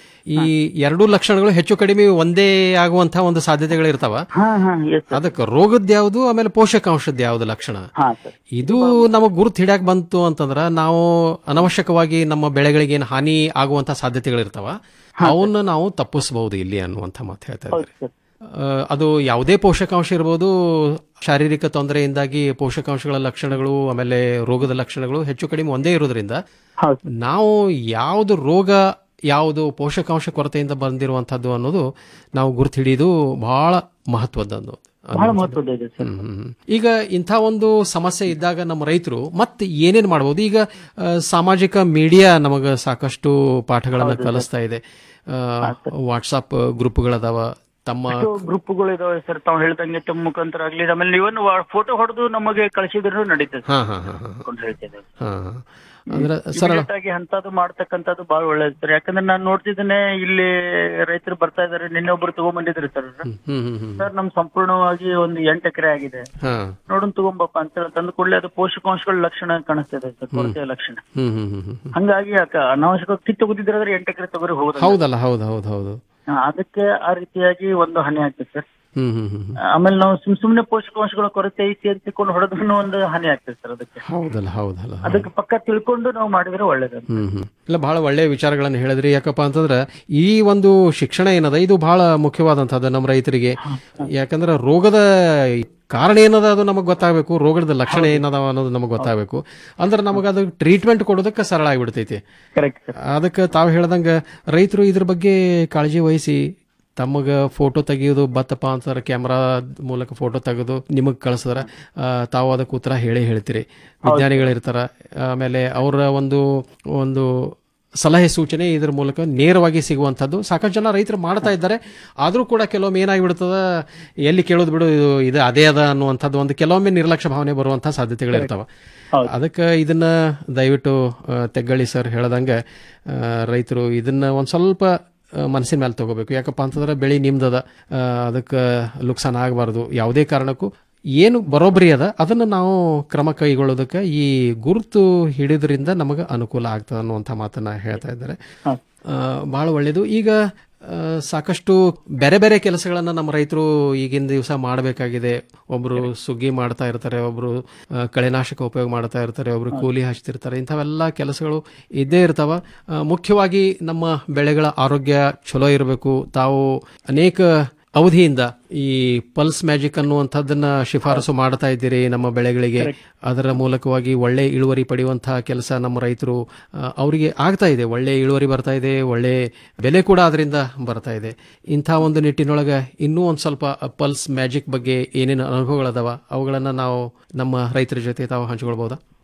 ಈ ಎರಡೂ ಲಕ್ಷಣಗಳು ಹೆಚ್ಚು ಕಡಿಮೆ ಒಂದೇ ಆಗುವಂತಹ ಒಂದು ಸಾಧ್ಯತೆಗಳು ಇರ್ತಾವ ಹಾ ಹಾ ಎಸ್ ಸರ್ ಅದಕ್ಕೆ ರೋಗದ ಯಾವುದು ಆಮೇಲೆ ಪೋಷಕಾಂಶದ ಯಾವ್ದು ಲಕ್ಷಣ ಹಾ ಸರ್ ಇದು ನಮಗ್ ಗುರುತು ಹಿಡ್ಯಾಕ್ ಬಂತು ಅಂತಂದ್ರ ನಾವು ಅನವಶ್ಯಕವಾಗಿ ನಮ್ಮ ಬೆಳೆಗಳಿಗೆ ಏನು ಹಾನಿ ಆಗುವಂತ ಸಾಧ್ಯತೆಗಳಿರ್ತಾವ ಅವನ್ನ ನಾವು ತಪ್ಪಿಸಬಹುದು ಇಲ್ಲಿ ಅನ್ನುವಂತ ಮಾತು ಹೇಳ್ತಾ ಹೌದು ಇದ್ದಾರೆ ಸರ್ ಆ, ಅದು ಯಾವುದೇ ಪೋಷಕಾಂಶ ಇರ್ಬೋದು ಶಾರೀರಿಕ ತೊಂದರೆಯಿಂದಾಗಿ ಪೋಷಕಾಂಶಗಳ ಲಕ್ಷಣಗಳು ಆಮೇಲೆ ರೋಗದ ಲಕ್ಷಣಗಳು ಹೆಚ್ಚು ಕಡಿಮೆ ಒಂದೇ ಇರೋದ್ರಿಂದ ಹೌದು ನಾವು ಯಾವುದು ರೋಗ ಯಾವುದು ಪೋಷಕಾಂಶ ಕೊರತೆಯಿಂದ ಬಂದಿರುವಂತಹದ್ದು ಅನ್ನೋದು ನಾವು ಗುರುತು ಹಿಡಿಯೋದು ಬಹಳ ಮಹತ್ವದ್ದು ಬಹಳ ಮಹತ್ವದ ಇದೆ ಸರ್ ಹ್ಮ್, ಹ್ಮ್, ಹ್ಮ್. ಈಗ ಇಂಥ ಒಂದು ಸಮಸ್ಯೆ ಇದ್ದಾಗ ನಮ್ಮ ರೈತರು ಮತ್ತೆ ಏನೇನ್ ಮಾಡಬಹುದು ಈಗ ಆ, ಸಾಮಾಜಿಕ ಮೀಡಿಯಾ ನಮಗ ಸಾಕಷ್ಟು ಪಾಠಗಳನ್ನ ಕಲಿಸ್ತಾ ಇದೆ ವಾಟ್ಸಾಪ್ ಗ್ರೂಪ್ಗಳದಾವ ತಮ್ಮ ಗ್ರೂಪ್ಗಳು ಇದಾವೆ ಸರ್ ತಾವು ಹೇಳ್ದಂಗೆ ತಮ್ಮ ಮುಖಾಂತರ ಆಗ್ಲಿ ಆಮೇಲೆ ನೀವೊಂದು ಫೋಟೋ ಹೊಡೆದು ನಮಗೆ ಕಳಿಸಿದ್ರು ನಡೀತದೆ ಹಾ ಹಾ ಹಾ ಹಾ ಅಂತ ಹೇಳ್ತೇನೆ ಹಾ ಅಂದ್ರೆ ಸರಳ Immediate ಆಗಿ ಅಂತದ್ದು ಮಾಡ್ತಕ್ಕಂಥದ್ದು ಬಹಳ ಒಳ್ಳೇದು ಸರ್ ಯಾಕಂದ್ರೆ ನಾನು ನೋಡ್ತಿದ್ದೇನೆ ಇಲ್ಲಿ ರೈತರು ಬರ್ತಾ ಇದಾರೆ ನಿನ್ನೆ ಒಬ್ರು ತಗೊಂಡ್ಬಂದಿದ್ರು ಸರ್ ಹ್ಮ್ ಹ್ಮ್ ಹ್ಮ್ ಸರ್ ನಮ್ ಸಂಪೂರ್ಣವಾಗಿ ಒಂದು ಎಂಟು ಎಕರೆ ಆಗಿದೆ ಹಾ ನೋಡೋಣ ತಗೊಂಬಪ್ಪ ಅಂತ ಹೇಳಿ ತಂದು ಕೂಡಲೇ ಅದು ಪೋಷಕಾಂಶಗಳ ಲಕ್ಷಣ ಕಾಣಿಸ್ತಿದೆ ಸರ್ ಕೊರತೆಯ ಲಕ್ಷಣ ಹ್ಮ್ ಹ್ಮ್ ಹ್ಮ್ ಹ್ಮ್ ಹಂಗಾಗಿ ಅಕ ಅನಾವಶ್ಯಕ ಕಿತ್ತು ತಗೋದಿದ್ರೆ ಎಂಟು ಎಕರೆ ತಗೋರಿ ಹೋಗುದು ಹೌದಲ್ಲ ಹೌದು ಹೌದು ಹೌದು ಅದಕ್ಕೆ ಆ ರೀತಿಯಾಗಿ ಒಂದು ಹಾನಿ ಆಗ್ತದೆ ಸರ್ ಹ್ಮ್ ಹ್ಮ್ ಹ್ಮ್ ಹ್ಮ್. ಆಮೇಲೆ ನಾವು ಸುಮ್ ಸುಮ್ನೆ ಪೋಷಕಾಂಶಗಳ ಕೊರತೆ ಐತಿ ಅಂತ ತಿಳ್ಕೊಂಡು ಹೊಡೆದ್ರು ಒಂದು ಹಾನಿ ಆಗ್ತದೆ ಸರ್ ಅದಕ್ಕೆ ಹೌದಲ್ಲ ಹೌದಲ್ಲ ಅದಕ್ಕೆ ಪಕ್ಕ ತಿಳ್ಕೊಂಡು ನಾವು ಮಾಡಿದ್ರೆ ಒಳ್ಳೇದು ಹ್ಮ್ ಹ್ಮ್ ಇಲ್ಲ ಬಹಳ ಒಳ್ಳೆಯ ವಿಚಾರಗಳನ್ನು ಹೇಳಿದ್ರಿ ಯಾಕಪ್ಪ ಅಂತಂದ್ರೆ ಈ ಒಂದು ಶಿಕ್ಷಣ ಏನದ ಇದು ಬಹಳ ಮುಖ್ಯವಾದಂತಹದ್ದು ನಮ್ಮ ರೈತರಿಗೆ ಯಾಕಂದ್ರೆ ರೋಗದ ಕಾರಣ ಏನದ ಅದು ನಮಗೆ ಗೊತ್ತಾಗಬೇಕು ರೋಗದ ಲಕ್ಷಣ ಏನದ ಅನ್ನೋದು ನಮಗೆ ಗೊತ್ತಾಗಬೇಕು ಅಂದ್ರೆ ನಮಗೆ ಅದು ಟ್ರೀಟ್ಮೆಂಟ್ ಕೊಡೋದಕ್ಕೆ ಸರಳ ಆಗಿಬಿಡ್ತೈತಿ ಕರೆಕ್ಟ್ ಸರ್ ಅದಕ್ಕೆ ತಾವು ಹೇಳ್ದಂಗ ರೈತರು ಇದ್ರ ಬಗ್ಗೆ ಕಾಳಜಿ ವಹಿಸಿ ತಮಗ ಫೋಟೋ ತೆಗಿಯೋದು ಬತ್ತಪ್ಪ ಅಂತಾರೆ ಕ್ಯಾಮ್ರಾ ಮೂಲಕ ಫೋಟೋ ತೆಗೆದು ನಿಮಗೆ ಕಳಿಸಿದ್ರ ತಾವು ಅದಕ್ಕೆ ಉತ್ತರ ಹೇಳೇ ಹೇಳ್ತೀರಿ ವಿಜ್ಞಾನಿಗಳಿರ್ತಾರ ಆಮೇಲೆ ಅವರ ಒಂದು ಒಂದು ಸಲಹೆ ಸೂಚನೆ ಇದ್ರ ಮೂಲಕ ನೇರವಾಗಿ ಸಿಗುವಂಥದ್ದು ಸಾಕಷ್ಟು ಜನ ರೈತರು ಮಾಡ್ತಾ ಇದ್ದಾರೆ ಆದರೂ ಕೂಡ ಕೆಲವೊಮ್ಮೆ ಏನಾಗಿಬಿಡ್ತದ ಎಲ್ಲಿ ಕೇಳೋದು ಬಿಡು ಇದು ಇದು ಅದೇ ಅದ ಅನ್ನುವಂಥದ್ದು ಒಂದು ಕೆಲವೊಮ್ಮೆ ನಿರ್ಲಕ್ಷ್ಯ ಭಾವನೆ ಬರುವಂಥ ಸಾಧ್ಯತೆಗಳಿರ್ತಾವ ಅದಕ್ಕೆ ಇದನ್ನ ದಯವಿಟ್ಟು ಆ, ತೆಗ್ಗಳಿ ಸರ್ ಹೇಳ್ದಂಗೆ ಆ, ರೈತರು ಇದನ್ನ ಒಂದು ಸ್ವಲ್ಪ ಆ, ಮನಸ್ಸಿನ ಮೇಲೆ ತಗೋಬೇಕು ಯಾಕಪ್ಪ ಅಂತಂದ್ರೆ ಬೆಳೆ ನಿಮ್ದದ ಆ, ಅದಕ್ಕೆ ಲುಕ್ಸಾನ್ ಆಗಬಾರ್ದು ಯಾವುದೇ ಕಾರಣಕ್ಕೂ ಏನು ಬರೋಬ್ಬರಿ ಅದ ಅದನ್ನು ನಾವು ಕ್ರಮ ಕೈಗೊಳ್ಳೋದಕ್ಕೆ ಈ ಗುರುತು ಹಿಡಿದ್ರಿಂದ ನಮಗೆ ಅನುಕೂಲ ಆಗ್ತದೆ ಅನ್ನುವಂಥ ಮಾತನ್ನ ಹೇಳ್ತಾ ಇದ್ದಾರೆ ಹಾ. ಆ, ಬಹಳ ಒಳ್ಳೆಯದು ಈಗ ಆ, ಸಾಕಷ್ಟು ಬೇರೆ ಬೇರೆ ಕೆಲಸಗಳನ್ನ ನಮ್ಮ ರೈತರು ಈಗಿನ ದಿವಸ ಮಾಡಬೇಕಾಗಿದೆ ಒಬ್ರು ಸುಗ್ಗಿ ಮಾಡ್ತಾ ಇರ್ತಾರೆ ಒಬ್ರು ಆ, ಕಳೆನಾಶಕ ಉಪಯೋಗ ಮಾಡ್ತಾ ಇರ್ತಾರೆ ಒಬ್ರು ಕೂಲಿ ಹಚ್ತಿರ್ತಾರೆ ಇಂಥವೆಲ್ಲ ಕೆಲಸಗಳು ಇದ್ದೇ ಇರ್ತಾವ ಆ, ಮುಖ್ಯವಾಗಿ ನಮ್ಮ ಬೆಳೆಗಳ ಆರೋಗ್ಯ ಚಲೋ ಇರಬೇಕು ತಾವು ಅನೇಕ ಅವಧಿಯಿಂದ ಈ ಪಲ್ಸ್ ಮ್ಯಾಜಿಕ್ ಅನ್ನುವಂಥದ್ದನ್ನ ಶಿಫಾರಸು ಮಾಡ್ತಾ ಇದ್ದೀರಿ ನಮ್ಮ ಬೆಳೆಗಳಿಗೆ ಅದರ ಮೂಲಕವಾಗಿ ಒಳ್ಳೆ ಇಳುವರಿ ಪಡೆಯುವಂತಹ ಕೆಲಸ ನಮ್ಮ ರೈತರು ಆ, ಅವರಿಗೆ ಆಗ್ತಾ ಇದೆ ಒಳ್ಳೆ ಇಳುವರಿ ಬರ್ತಾ ಇದೆ ಒಳ್ಳೆ ಬೆಲೆ ಕೂಡ ಅದರಿಂದ ಬರ್ತಾ ಇದೆ ಇಂಥ ಒಂದು ನಿಟ್ಟಿನೊಳಗೆ ಇನ್ನೂ ಒಂದು ಸ್ವಲ್ಪ ಪಲ್ಸ್ ಮ್ಯಾಜಿಕ್ ಬಗ್ಗೆ ಏನೇನು ಅನುಭವಗಳದಾವ ಅವುಗಳನ್ನ ನಾವು ನಮ್ಮ ರೈತರ ಜೊತೆ ತಾವು ಹಂಚಿಕೊಳ್ಬಹುದಾ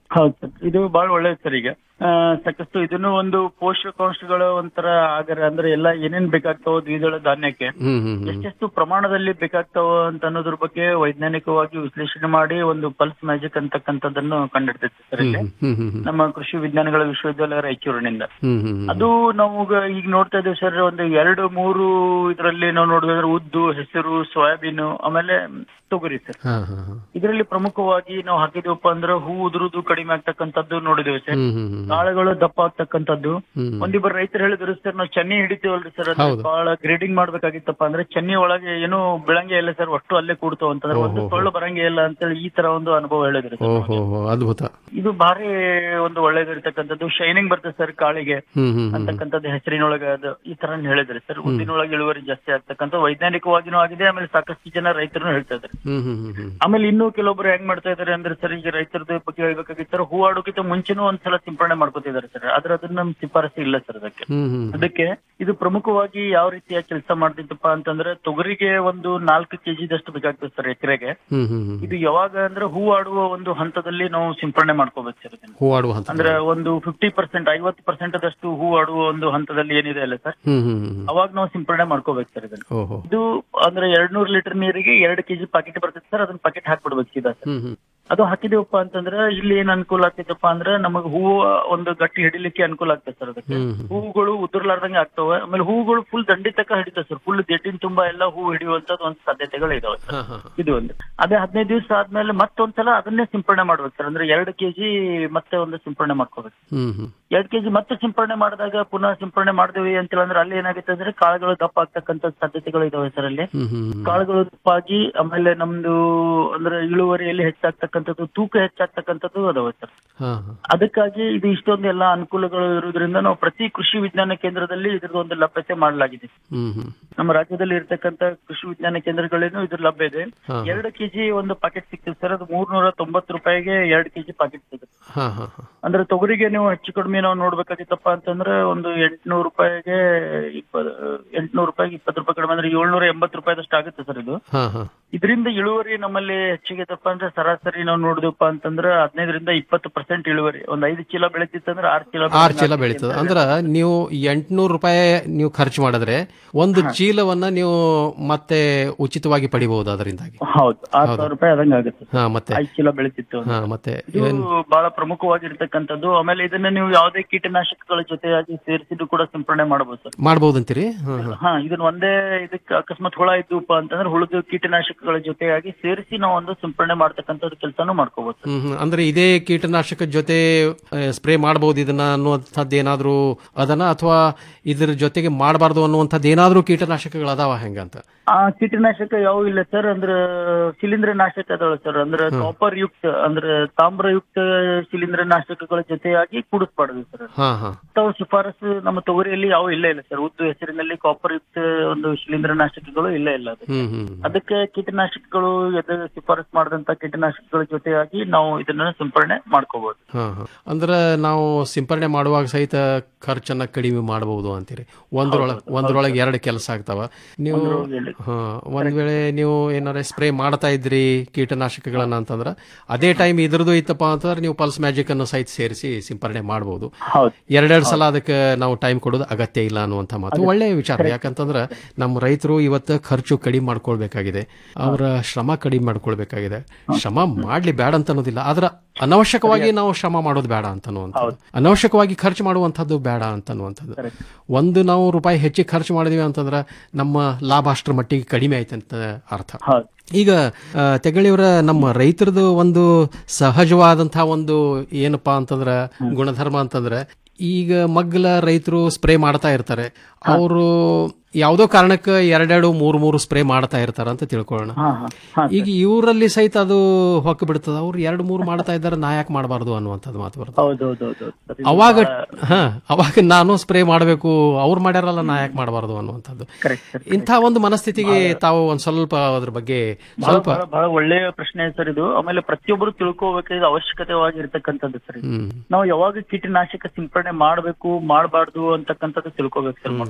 ಹೌದು ಸರ್ ಇದು ಬಹಳ ಒಳ್ಳೇದು ಸರ್ ಈಗ ಆ, ಸಾಕಷ್ಟು ಇದನ್ನು ಒಂದು ಪೋಷಕಾಂಶಗಳ ಒಂಥರ ಆಗರ ಅಂದ್ರೆ ಎಲ್ಲ ಏನೇನ್ ಬೇಕಾಗ್ತಾವ ದ್ವಿದಳ ಧಾನ್ಯಕ್ಕೆ ಹ್ಮ್ ಹ್ಮ್ ಹ್ಮ್ ಎಷ್ಟೆಷ್ಟು ಪ್ರಮಾಣದಲ್ಲಿ ಬೇಕಾಗ್ತಾವ ಅಂತ ಅನ್ನೋದ್ರ ಬಗ್ಗೆ ವೈಜ್ಞಾನಿಕವಾಗಿ ವಿಶ್ಲೇಷಣೆ ಮಾಡಿ ಒಂದು ಪಲ್ಸ್ ಮ್ಯಾಜಿಕ್ ಅಂತಕ್ಕಂಥದ್ದನ್ನು ಕಂಡಿಡ್ತೈತೆ ಸರ್ ಇಲ್ಲಿ ಹ್ಮ್ ಹ್ಮ್ ಹ್ಮ್ ನಮ್ಮ ಕೃಷಿ ವಿಜ್ಞಾನಗಳ ವಿಶ್ವವಿದ್ಯಾಲಯ ರಾಯಚೂರಿನಿಂದ ಹ್ಮ್ ಹ್ಮ್ ಹ್ಮ್ ಅದು ನಾವು ಈಗ ನೋಡ್ತಾ ಇದ್ದೇವೆ ಸರ್ ಒಂದು ಎರಡು ಮೂರು ಇದರಲ್ಲಿ ನಾವು ನೋಡಿದ್ರೆ ಉದ್ದು ಹೆಸರು ಸೋಯಾಬೀನ್ ಆಮೇಲೆ ತೊಗರಿ ಸರ್ ಹಾ ಹಾ ಹಾ ಇದರಲ್ಲಿ ಪ್ರಮುಖವಾಗಿ ನಾವು ಹಾಕಿದೀವಪ್ಪ ಅಂದ್ರೆ ಹೂ ಉದುರುದು ಕಡಿಮೆ ಆಗ್ತಕ್ಕಂಥದ್ದು ನೋಡಿದೇವೆ ಸರ್ ಹ್ಮ್ ಹ್ಮ್ ಹ್ಮ್ ಕಾಳುಗಳು ದಪ್ಪ ಆಗ್ತಕ್ಕಂಥದ್ದು ಹ್ಮ್. ಒಂದಿಬ್ಬರು ರೈತರು ಹೇಳಿದ್ರು ಸರ್ ನಾವು ಚೆನ್ನಿ ಹಿಡಿತೀವಲ್ರಿ ಸರ್ ಹೌದು. ಬಹಳ ಗ್ರೇಡಿಂಗ್ ಮಾಡ್ಬೇಕಾಗಿತ್ತಪ್ಪ ಅಂದ್ರೆ ಚೆನ್ನಿ ಒಳಗೆ ಏನು ಬೆಳಂಗೆ ಇಲ್ಲ ಸರ್ ಅಷ್ಟು ಅಲ್ಲೇ ಕೂಡ್ತಾವ ಅಂತಂದ್ರೆ ಒಂದು ಓಹೋ. ಸೊಳ್ಳು ಬರಂಗೆ ಇಲ್ಲ ಅಂತೇಳಿ ಈ ತರ ಒಂದು ಅನುಭವ ಹೇಳಿದ್ರು ಸರ್ ಓಹೋ ಹೋ, ಅದ್ಭುತ ಇದು ಭಾರಿ ಒಂದು ಒಳ್ಳೇದಿರ್ತಕ್ಕಂಥದ್ದು ಶೈನಿಂಗ್ ಬರ್ತದೆ ಸರ್ ಕಾಳಿಗೆ ಹ್ಮ್ ಹ್ಮ್ ಹ್ಮ್ ಅಂತಕ್ಕಂಥದ್ದು ಹೆಸರಿನೊಳಗೆ ಅದು ಈ ತರ ಹೇಳಿದ್ರಿ ಸರ್ ಉದ್ದಿನೊಳಗೆ ಇಳುವರಿ ಜಾಸ್ತಿ ಆಗ್ತಕ್ಕಂಥ ವೈಜ್ಞಾನಿಕವಾಗಿನೂ ಆಗಿದೆ ಆಮೇಲೆ ಸಾಕಷ್ಟು ಜನ ರೈತರು ಹೇಳ್ತಾ ಇದ್ದಾರೆ ಹ್ಮ್ ಹ್ಮ್ ಹ್ಮ್ ಹ್ಮ್ ಆಮೇಲೆ ಇನ್ನೂ ಕೆಲವೊಬ್ರು ಹೆಂಗ್ ಮಾಡ್ತಾ ಇದಾರೆ ಅಂದ್ರೆ ಸರ್ ಈಗ ರೈತರದ ಬಗ್ಗೆ ಹೇಳ್ಬೇಕಾಗಿತ್ತು ಸರ್ ಹೂ ಆಡೋಕ್ಕಿಂತ ಮುಂಚೆನೂ ಒಂದ್ಸಲ ಸಿಂಪರಣೆ ಮಾಡ್ಕೊತಿದ್ದಾರೆ ಸರ್ ಆದ್ರೆ ಅದನ್ನ ನಮ್ ಶಿಫಾರಸು ಇಲ್ಲ ಸರ್ ಅದಕ್ಕೆ ಹ್ಮ್ ಹ್ಮ್ ಅದಕ್ಕೆ ಇದು ಪ್ರಮುಖವಾಗಿ ಯಾವ ರೀತಿಯ ಕೆಲಸ ಮಾಡ್ತಿತ್ತಪ್ಪ ಅಂತಂದ್ರೆ ತೊಗರಿಗೆ ಒಂದು ನಾಲ್ಕು ಕೆಜಿದಷ್ಟು ಬೇಕಾಗ್ತದೆ ಸರ್ ಎಕರೆಗೆ ಹ್ಮ್ ಹ್ಮ್ ಹ್ಮ್ ಇದು ಯಾವಾಗ ಅಂದ್ರೆ ಹೂ ಆಡುವ ಒಂದು ಹಂತದಲ್ಲಿ ನಾವು ಸಿಂಪರಣೆ ಮಾಡ್ಕೋಬೇಕು ಸರ್ ಇದನ್ನ ಹೂ ಆಡುವ ಹಂತ ಅಂದ್ರೆ ಒಂದು ಫಿಫ್ಟಿ ಪರ್ಸೆಂಟ್ ಐವತ್ತು ಪರ್ಸೆಂಟ್ ದಷ್ಟು ಹೂ ಆಡುವ ಒಂದು ಹಂತದಲ್ಲಿ ಏನಿದೆ ಅಲ್ಲ ಸರ್ ಹ್ಮ್ ಹ್ಮ್ ಹ್ಮ್ ಹ್ಮ್ ಅವಾಗ ನಾವು ಸಿಂಪರಣೆ ಮಾಡ್ಕೋಬೇಕು ಸರ್ ಇದನ್ನ ಓಹೋ ಇದು ಅಂದ್ರೆ ಎರಡ್ ನೂರ್ ಲೀಟರ್ ನೀರಿಗೆ ಎರಡು ಕೆಜಿ ಪಾಕೆಟ್ ಬರ್ತೈತೆ ಸರ್ ಅದನ್ನ ಪಾಕೆಟ್ ಹಾಕ್ಬಿಡ್ಬೇಕು ಸೀದಾ ಸರ್ ಹ್ಮ್ ಹ್ಮ್ ಅದು ಹಾಕಿದೇವಪ್ಪ ಅಂತಂದ್ರೆ ಇಲ್ಲಿ ಏನ್ ಅನುಕೂಲ ಆಗ್ತೈತಪ್ಪ ಅಂದ್ರೆ ನಮಗ್ ಹೂವು ಒಂದು ಗಟ್ಟಿ ಹಿಡಿಲಿಕ್ಕೆ ಅನುಕೂಲ ಆಗ್ತದೆ ಸರ್ ಅದಕ್ಕೆ ಹ್ಮ್ ಹ್ಮ್. ಹೂವುಗಳು ಉದುರ್ಲಾರ್ದಂಗೆ ಆಗ್ತವೆ ಆಮೇಲೆ ಹೂವುಗಳು ಫುಲ್ ದಂಡಿ ತಕ ಹಿಡಿತವೆ ಸರ್ ಫುಲ್ ದೆಟ್ಟಿನ ತುಂಬಾ ಎಲ್ಲ ಹೂ ಹಿಡಿಯುವಂತದ್ದು ಒಂದು ಸಾಧ್ಯತೆಗಳು ಇದಾವೆ ಸರ್ ಹಾ ಹಾ ಹಾ. ಇದು ಒಂದು ಅದೇ ಹದಿನೈದು ದಿವಸ ಆದ್ಮೇಲೆ ಮತ್ತೊಂದ್ಸಲ ಅದನ್ನೇ ಸಿಂಪರಣೆ ಮಾಡ್ಬೇಕು ಸರ್ ಅಂದ್ರೆ ಎರಡು ಕೆಜಿ ಮತ್ತೆ ಒಂದು ಸಿಂಪರಣೆ ಮಾಡ್ಕೋಬೇಕು ಹ್ಮ್ ಹ್ಮ್ ಎರಡ್ ಕೆಜಿ ಮತ್ತೆ ಸಿಂಪರಣೆ ಮಾಡಿದಾಗ ಪುನಃ ಸಿಂಪರಣೆ ಮಾಡಿದ್ವಿ ಅಂತ ಅಂದ್ರೆ ಅಲ್ಲಿ ಏನಾಗುತ್ತೆ ಅಂದ್ರೆ ಕಾಳುಗಳು ದಪ್ಪ ಆಗ್ತಕ್ಕಂತ ಸಾಧ್ಯತೆಗಳು ಇದಾವೆ ಸರ್ ಅಲ್ಲಿ ಹ್ಮ್ ಹ್ಮ್ ಹ್ಮ್. ಕಾಳುಗಳು ದಪ್ಪಾಗಿ ಆಮೇಲೆ ನಮ್ದು ಅಂದ್ರೆ ಇಳುವರಿಯಲ್ಲಿ ಹೆಚ್ಚಾಗ್ತಕ್ಕಂಥದ್ದು ತೂಕ ಹೆಚ್ಚಾಗ್ತಕ್ಕಂಥದ್ದು ಅದಾವೆ ಸರ್ ಹಾ ಹಾ ಅದಕ್ಕಾಗಿ ಇದು ಇಷ್ಟೊಂದು ಎಲ್ಲ ಅನುಕೂಲಗಳು ಇರುವುದರಿಂದ ನಾವು ಪ್ರತಿ ಕೃಷಿ ವಿಜ್ಞಾನ ಕೇಂದ್ರದಲ್ಲಿ ಇದ್ರದ್ದು ಒಂದು ಲಭ್ಯತೆ ಮಾಡಲಾಗಿದೆ ಹ್ಮ್ ಹ್ಮ್ ನಮ್ಮ ರಾಜ್ಯದಲ್ಲಿ ಇರ್ತಕ್ಕಂಥ ಕೃಷಿ ವಿಜ್ಞಾನ ಕೇಂದ್ರಗಳೇನು ಇದ್ರ ಲಭ್ಯ ಇದೆ ಹಾ. ಎರಡು ಕೆಜಿ ಒಂದು ಪಾಕೆಟ್ ಸಿಗ್ತದೆ ಸರ್ ಅದು ಮೂರ್ನೂರ ತೊಂಬತ್ತು ರೂಪಾಯಿಗೆ ಎರಡು ಕೆಜಿ ಪಾಕೆಟ್ ಸಿಗುತ್ತೆ ಹಾ ಹಾ ಹಾ ಅಂದ್ರೆ ತೊಗರಿಗೆ ನೀವು ಹೆಚ್ಚು ಕಡಿಮೆ ನಾವು ನೋಡ್ಬೇಕಾಗಿತ್ತಪ್ಪ ಅಂತಂದ್ರೆ ಒಂದು ಎಂಟ್ನೂರು ರೂಪಾಯಿಗೆ ಇಪ್ಪ ಎಂಟ್ನೂರು ರೂಪಾಯಿಗೆ ಇಪ್ಪತ್ತು ರೂಪಾಯಿ ಕಡಿಮೆ ಅಂದ್ರೆ ಏಳ್ನೂರ ಎಂಬತ್ತು ರೂಪಾಯಿದಷ್ಟು ಆಗುತ್ತೆ ಸರ್ ಇದು ಹಾ ಹಾ ಇದರಿಂದ ಇಳುವರಿ ನಮ್ಮಲ್ಲಿ ಹೆಚ್ಚಿಗೆದಪ್ಪ ಅಂದ್ರೆ ಸರಾಸರಿ ನಾವು ನೋಡಿದಪ್ಪ ಅಂತಂದ್ರೆ ಹದಿನೈದರಿಂದ ಇಪ್ಪತ್ತು ಪರ್ಸೆಂಟ್ ಇಳುವರಿ ಒಂದ್ ಐದು ಚೀಲ ಬೆಳಿತಿತ್ತಂದ್ರೆ ಆರು ಚೀಲ ಆರ್ ಚೀಲ ಬೆಳೀತದ ಅಂದ್ರ ನೀವು ಎಂಟ್ನೂರು ರೂಪಾಯಿ ನೀವು ಖರ್ಚು ಮಾಡಿದ್ರೆ ಒಂದು ಚೀಲವನ್ನ ನೀವು ಮತ್ತೆ ಉಚಿತವಾಗಿ ಪಡಿಬಹುದು ಅದರಿಂದಾಗಿ ಹೌದು ಆರು ಸಾವಿರ ರೂಪಾಯಿ ಆದಂಗ ಆಗುತ್ತೆ ಹಾ ಮತ್ತೆ ಐದು ಚೀಲ ಬೆಳಿತಿತ್ತು ಅಂದ್ರೆ. ಹಾ ಮತ್ತೆ ಇದು ಇವನ್ ಬಹಳ ಪ್ರಮುಖವಾಗಿರ್ತಕ್ಕಂಥದ್ದು ಆಮೇಲೆ ಇದನ್ನ ನೀವು ಯಾವುದೇ ಕೀಟನಾಶಕಗಳ ಜೊತೆಯಾಗಿ ಸೇರಿಸಿದ್ದು ಕೂಡ ಸಿಂಪರಣೆ ಮಾಡಬಹುದು ಸರ್ ಮಾಡ್ಬೋದಂತೀರಿ ಹಾ ಹಾ ಹಾ ಇದನ್ನ ಒಂದೇ ಇದಕ್ಕೆ ಅಕಸ್ಮಾತ್ ಹುಳ ಇದ್ದುಪ್ಪ ಅಂತಂದ್ರೆ ಹುಳದ ಕೀಟನಾಶಕಗಳ ಜೊತೆಯಾಗಿ ಸೇರಿಸಿ ನಾವು ಒಂದು ಸಿಂಪರಣೆ ಮಾಡ್ತಕ್ಕಂಥದ್ದು ಕೆಲಸನೂ ಮಾಡ್ಕೋಬಹುದು ಸರ್ ಹ್ಮ್ ಹ್ಮ್. ಅಂದ್ರೆ ಇದೇ ಕೀಟನಾಶಕ ಜೊತೆ ಸ್ಪ್ರೇ ಮಾಡಬಹುದು ಇದನ್ನ ಅನ್ನುವಂಥದ್ದು ಏನಾದ್ರೂ ಅದನ್ನ ಅಥವಾ ಇದ್ರ ಜೊತೆಗೆ ಮಾಡಬಾರ್ದು ಅನ್ನುವಂಥದ್ದು ಏನಾದ್ರೂ ಕೀಟನಾಶಕಗಳು ಅದಾವ ಹೆಂಗಂತ ಆ ಕೀಟನಾಶಕ ಯಾವ ಇಲ್ಲ ಸರ್ ಅಂದ್ರ ಶಿಲೀಂಧ್ರ ನಾಶಕ ಅದಾವ ಸರ್ ಅಂದ್ರೆ ಕಾಪರ್ ಯುಕ್ತ ಅಂದ್ರೆ ತಾಮ್ರಯುಕ್ತ ಶಿಲೀಂಧ್ರ ನಾಶಕಗಳ ಜೊತೆಯಾಗಿ ಕೂಡಿಸ್ಬಾರ್ದು ಸರ್ ಹಾ ಹಾ ತಾವು ಶಿಫಾರಸು ನಮ್ಮ ತೊಗರಿಯಲ್ಲಿ ಯಾವ ಇಲ್ಲ ಇಲ್ಲ ಸರ್ ಉದ್ದು ಹೆಸರಿನಲ್ಲಿ ಕಾಪರ್ ಯುಕ್ತ ಒಂದು ಶಿಲೀಂಧ್ರ ನಾಶಕಗಳು ಇಲ್ಲ ಇಲ್ಲ ಅದು ಹ್ಮ್ ಹ್ಮ್ ಅದಕ್ಕೆ ಕೀಟನಾಶಕಗಳು ಎದು ಶಿಫಾರಸು ಮಾಡಿದಂತ ಕೀಟನಾಶಕಗಳ ಜೊತೆಯಾಗಿ ನಾವು ಇದನ್ನ ಸಿಂಪರಣೆ ಮಾಡ್ಕೋಬಹುದು ಹಾ ಹಾ ಅಂದ್ರೆ ನಾವು ಸಿಂಪರಣೆ ಮಾಡುವಾಗ ಸಹಿತ ಖರ್ಚನ್ನ ಕಡಿಮೆ ಮಾಡಬಹುದು ಅಂತೀರಿ ಒಂದ್ರೊಳಗೆ ಒಂದ್ರೊಳಗೆ ಎರಡು ಕೆಲಸ ಆಗ್ತಾವ ನೀವು ಹಾ ಒಂದ್ ವೇಳೆ ನೀವು ಏನಾರ ಸ್ಪ್ರೇ ಮಾಡ್ತಾ ಇದ್ರಿ ಕೀಟನಾಶಕಗಳನ್ನ ಅಂತಂದ್ರ ಅದೇ ಟೈಮ್ ಇದ್ರದ್ದು ಇತ್ತಪ್ಪ ಅಂತಂದ್ರೆ ನೀವು ಪಲ್ಸ್ ಮ್ಯಾಜಿಕ್ ಅನ್ನು ಸಹಿತ ಸೇರಿಸಿ ಸಿಂಪರಣೆ ಮಾಡಬಹುದು ಹೌದು ಎರಡೆರಡು ಸಲ ಅದಕ್ಕೆ ನಾವು ಟೈಮ್ ಕೊಡೋದು ಅಗತ್ಯ ಇಲ್ಲ ಅನ್ನುವಂಥ ಮಾತು ಒಳ್ಳೆಯ ವಿಚಾರ ಯಾಕಂತಂದ್ರೆ ನಮ್ಮ ರೈತರು ಇವತ್ತು ಖರ್ಚು ಕಡಿಮೆ ಮಾಡ್ಕೊಳ್ಬೇಕಾಗಿದೆ ಅವರ ಶ್ರಮ ಕಡಿಮೆ ಮಾಡ್ಕೊಳ್ಬೇಕಾಗಿದೆ ಶ್ರಮ ಮಾಡ್ಲಿ ಬೇಡ ಅಂತ ಅನ್ನೋದಿಲ್ಲ ಆದ್ರೆ ಅನವಶ್ಯಕವಾಗಿ ನಾವು ಶ್ರಮ ಮಾಡೋದು ಬೇಡ ಅಂತ ಅನ್ನುವಂಥದ್ದು ಅನವಶ್ಯಕವಾಗಿ ಖರ್ಚು ಮಾಡುವಂಥದ್ದು ಬೇಡ ಅಂತ ಅನ್ನುವಂಥದ್ದು ಒಂದು ನಾವು ರೂಪಾಯಿ ಹೆಚ್ಚಿಗೆ ಖರ್ಚು ಮಾಡಿದ್ವಿ ಅಂತಂದ್ರೆ ನಮ್ಮ ಲಾಭ ಅಷ್ಟರ ಮಟ್ಟಿಗೆ ಕಡಿಮೆ ಆಯ್ತು ಅಂತ ಅರ್ಥ ಹೌದು ಈಗ ಆ, ತೆಗಳಿಯವರ ನಮ್ಮ ರೈತರದು ಒಂದು ಸಹಜವಾದಂತಹ ಒಂದು ಏನಪ್ಪಾ ಅಂತಂದ್ರ ಗುಣಧರ್ಮ ಅಂತಂದ್ರೆ ಈಗ ಮಗ್ಗಲ ರೈತರು ಸ್ಪ್ರೇ ಮಾಡ್ತಾ ಇರ್ತಾರೆ ಅವರು ಯಾವುದೋ ಕಾರಣಕ್ಕೆ ಎರಡೆರಡು ಮೂರು ಮೂರು ಸ್ಪ್ರೇ ಮಾಡ್ತಾ ಇರ್ತಾರ ಅಂತ ತಿಳ್ಕೊಳ್ಳೋಣ ಹಾ ಹಾ ಹಾ ಈಗ ಇವರಲ್ಲಿ ಸಹಿತ ಅದು ಹೊಕ್ಕ ಬಿಡ್ತದ ಅವ್ರು ಎರಡು ಮೂರು ಮಾಡ್ತಾ ಇದ್ದಾರೆ ನಾ ಯಾಕೆ ಮಾಡಬಾರ್ದು ಅನ್ನುವಂಥದ್ದು ಮಾತು ಬರ್ತದೆ ಹೌದೌದೌದು ಅವಾಗ ಹಾ ಅವಾಗ ನಾನು ಸ್ಪ್ರೇ ಮಾಡಬೇಕು ಅವ್ರು ಮಾಡ್ಯಾರಲ್ಲ ನಾ ಯಾಕೆ ಮಾಡಬಾರ್ದು ಅನ್ನುವಂಥದ್ದು ಕರೆಕ್ಟ್ ಸರ್ ಇಂಥ ಒಂದು ಮನಸ್ಥಿತಿಗೆ ತಾವು ಒಂದ್ ಸ್ವಲ್ಪ ಅದ್ರ ಬಗ್ಗೆ ಬಹಳ ಸ್ವಲ್ಪ ಬಹಳ ಬಹಳ ಒಳ್ಳೆಯ ಪ್ರಶ್ನೆ ಸರ್ ಇದು ಆಮೇಲೆ ಪ್ರತಿಯೊಬ್ಬರು ತಿಳ್ಕೋಬೇಕಾದ ಅವಶ್ಯಕತೆವಾಗಿರ್ತಕ್ಕಂಥದ್ದು ಸರ್ ಇದು ಹ್ಮ್ ನಾವು ಯಾವಾಗ ಕೀಟನಾಶಕ ಸಿಂಪರಣೆ ಮಾಡಬೇಕು ಮಾಡಬಾರ್ದು ಅಂತಕ್ಕಂಥದ್ದು ತಿಳ್ಕೊಬೇಕು ಸರ್ ಮೊಟ್ಟ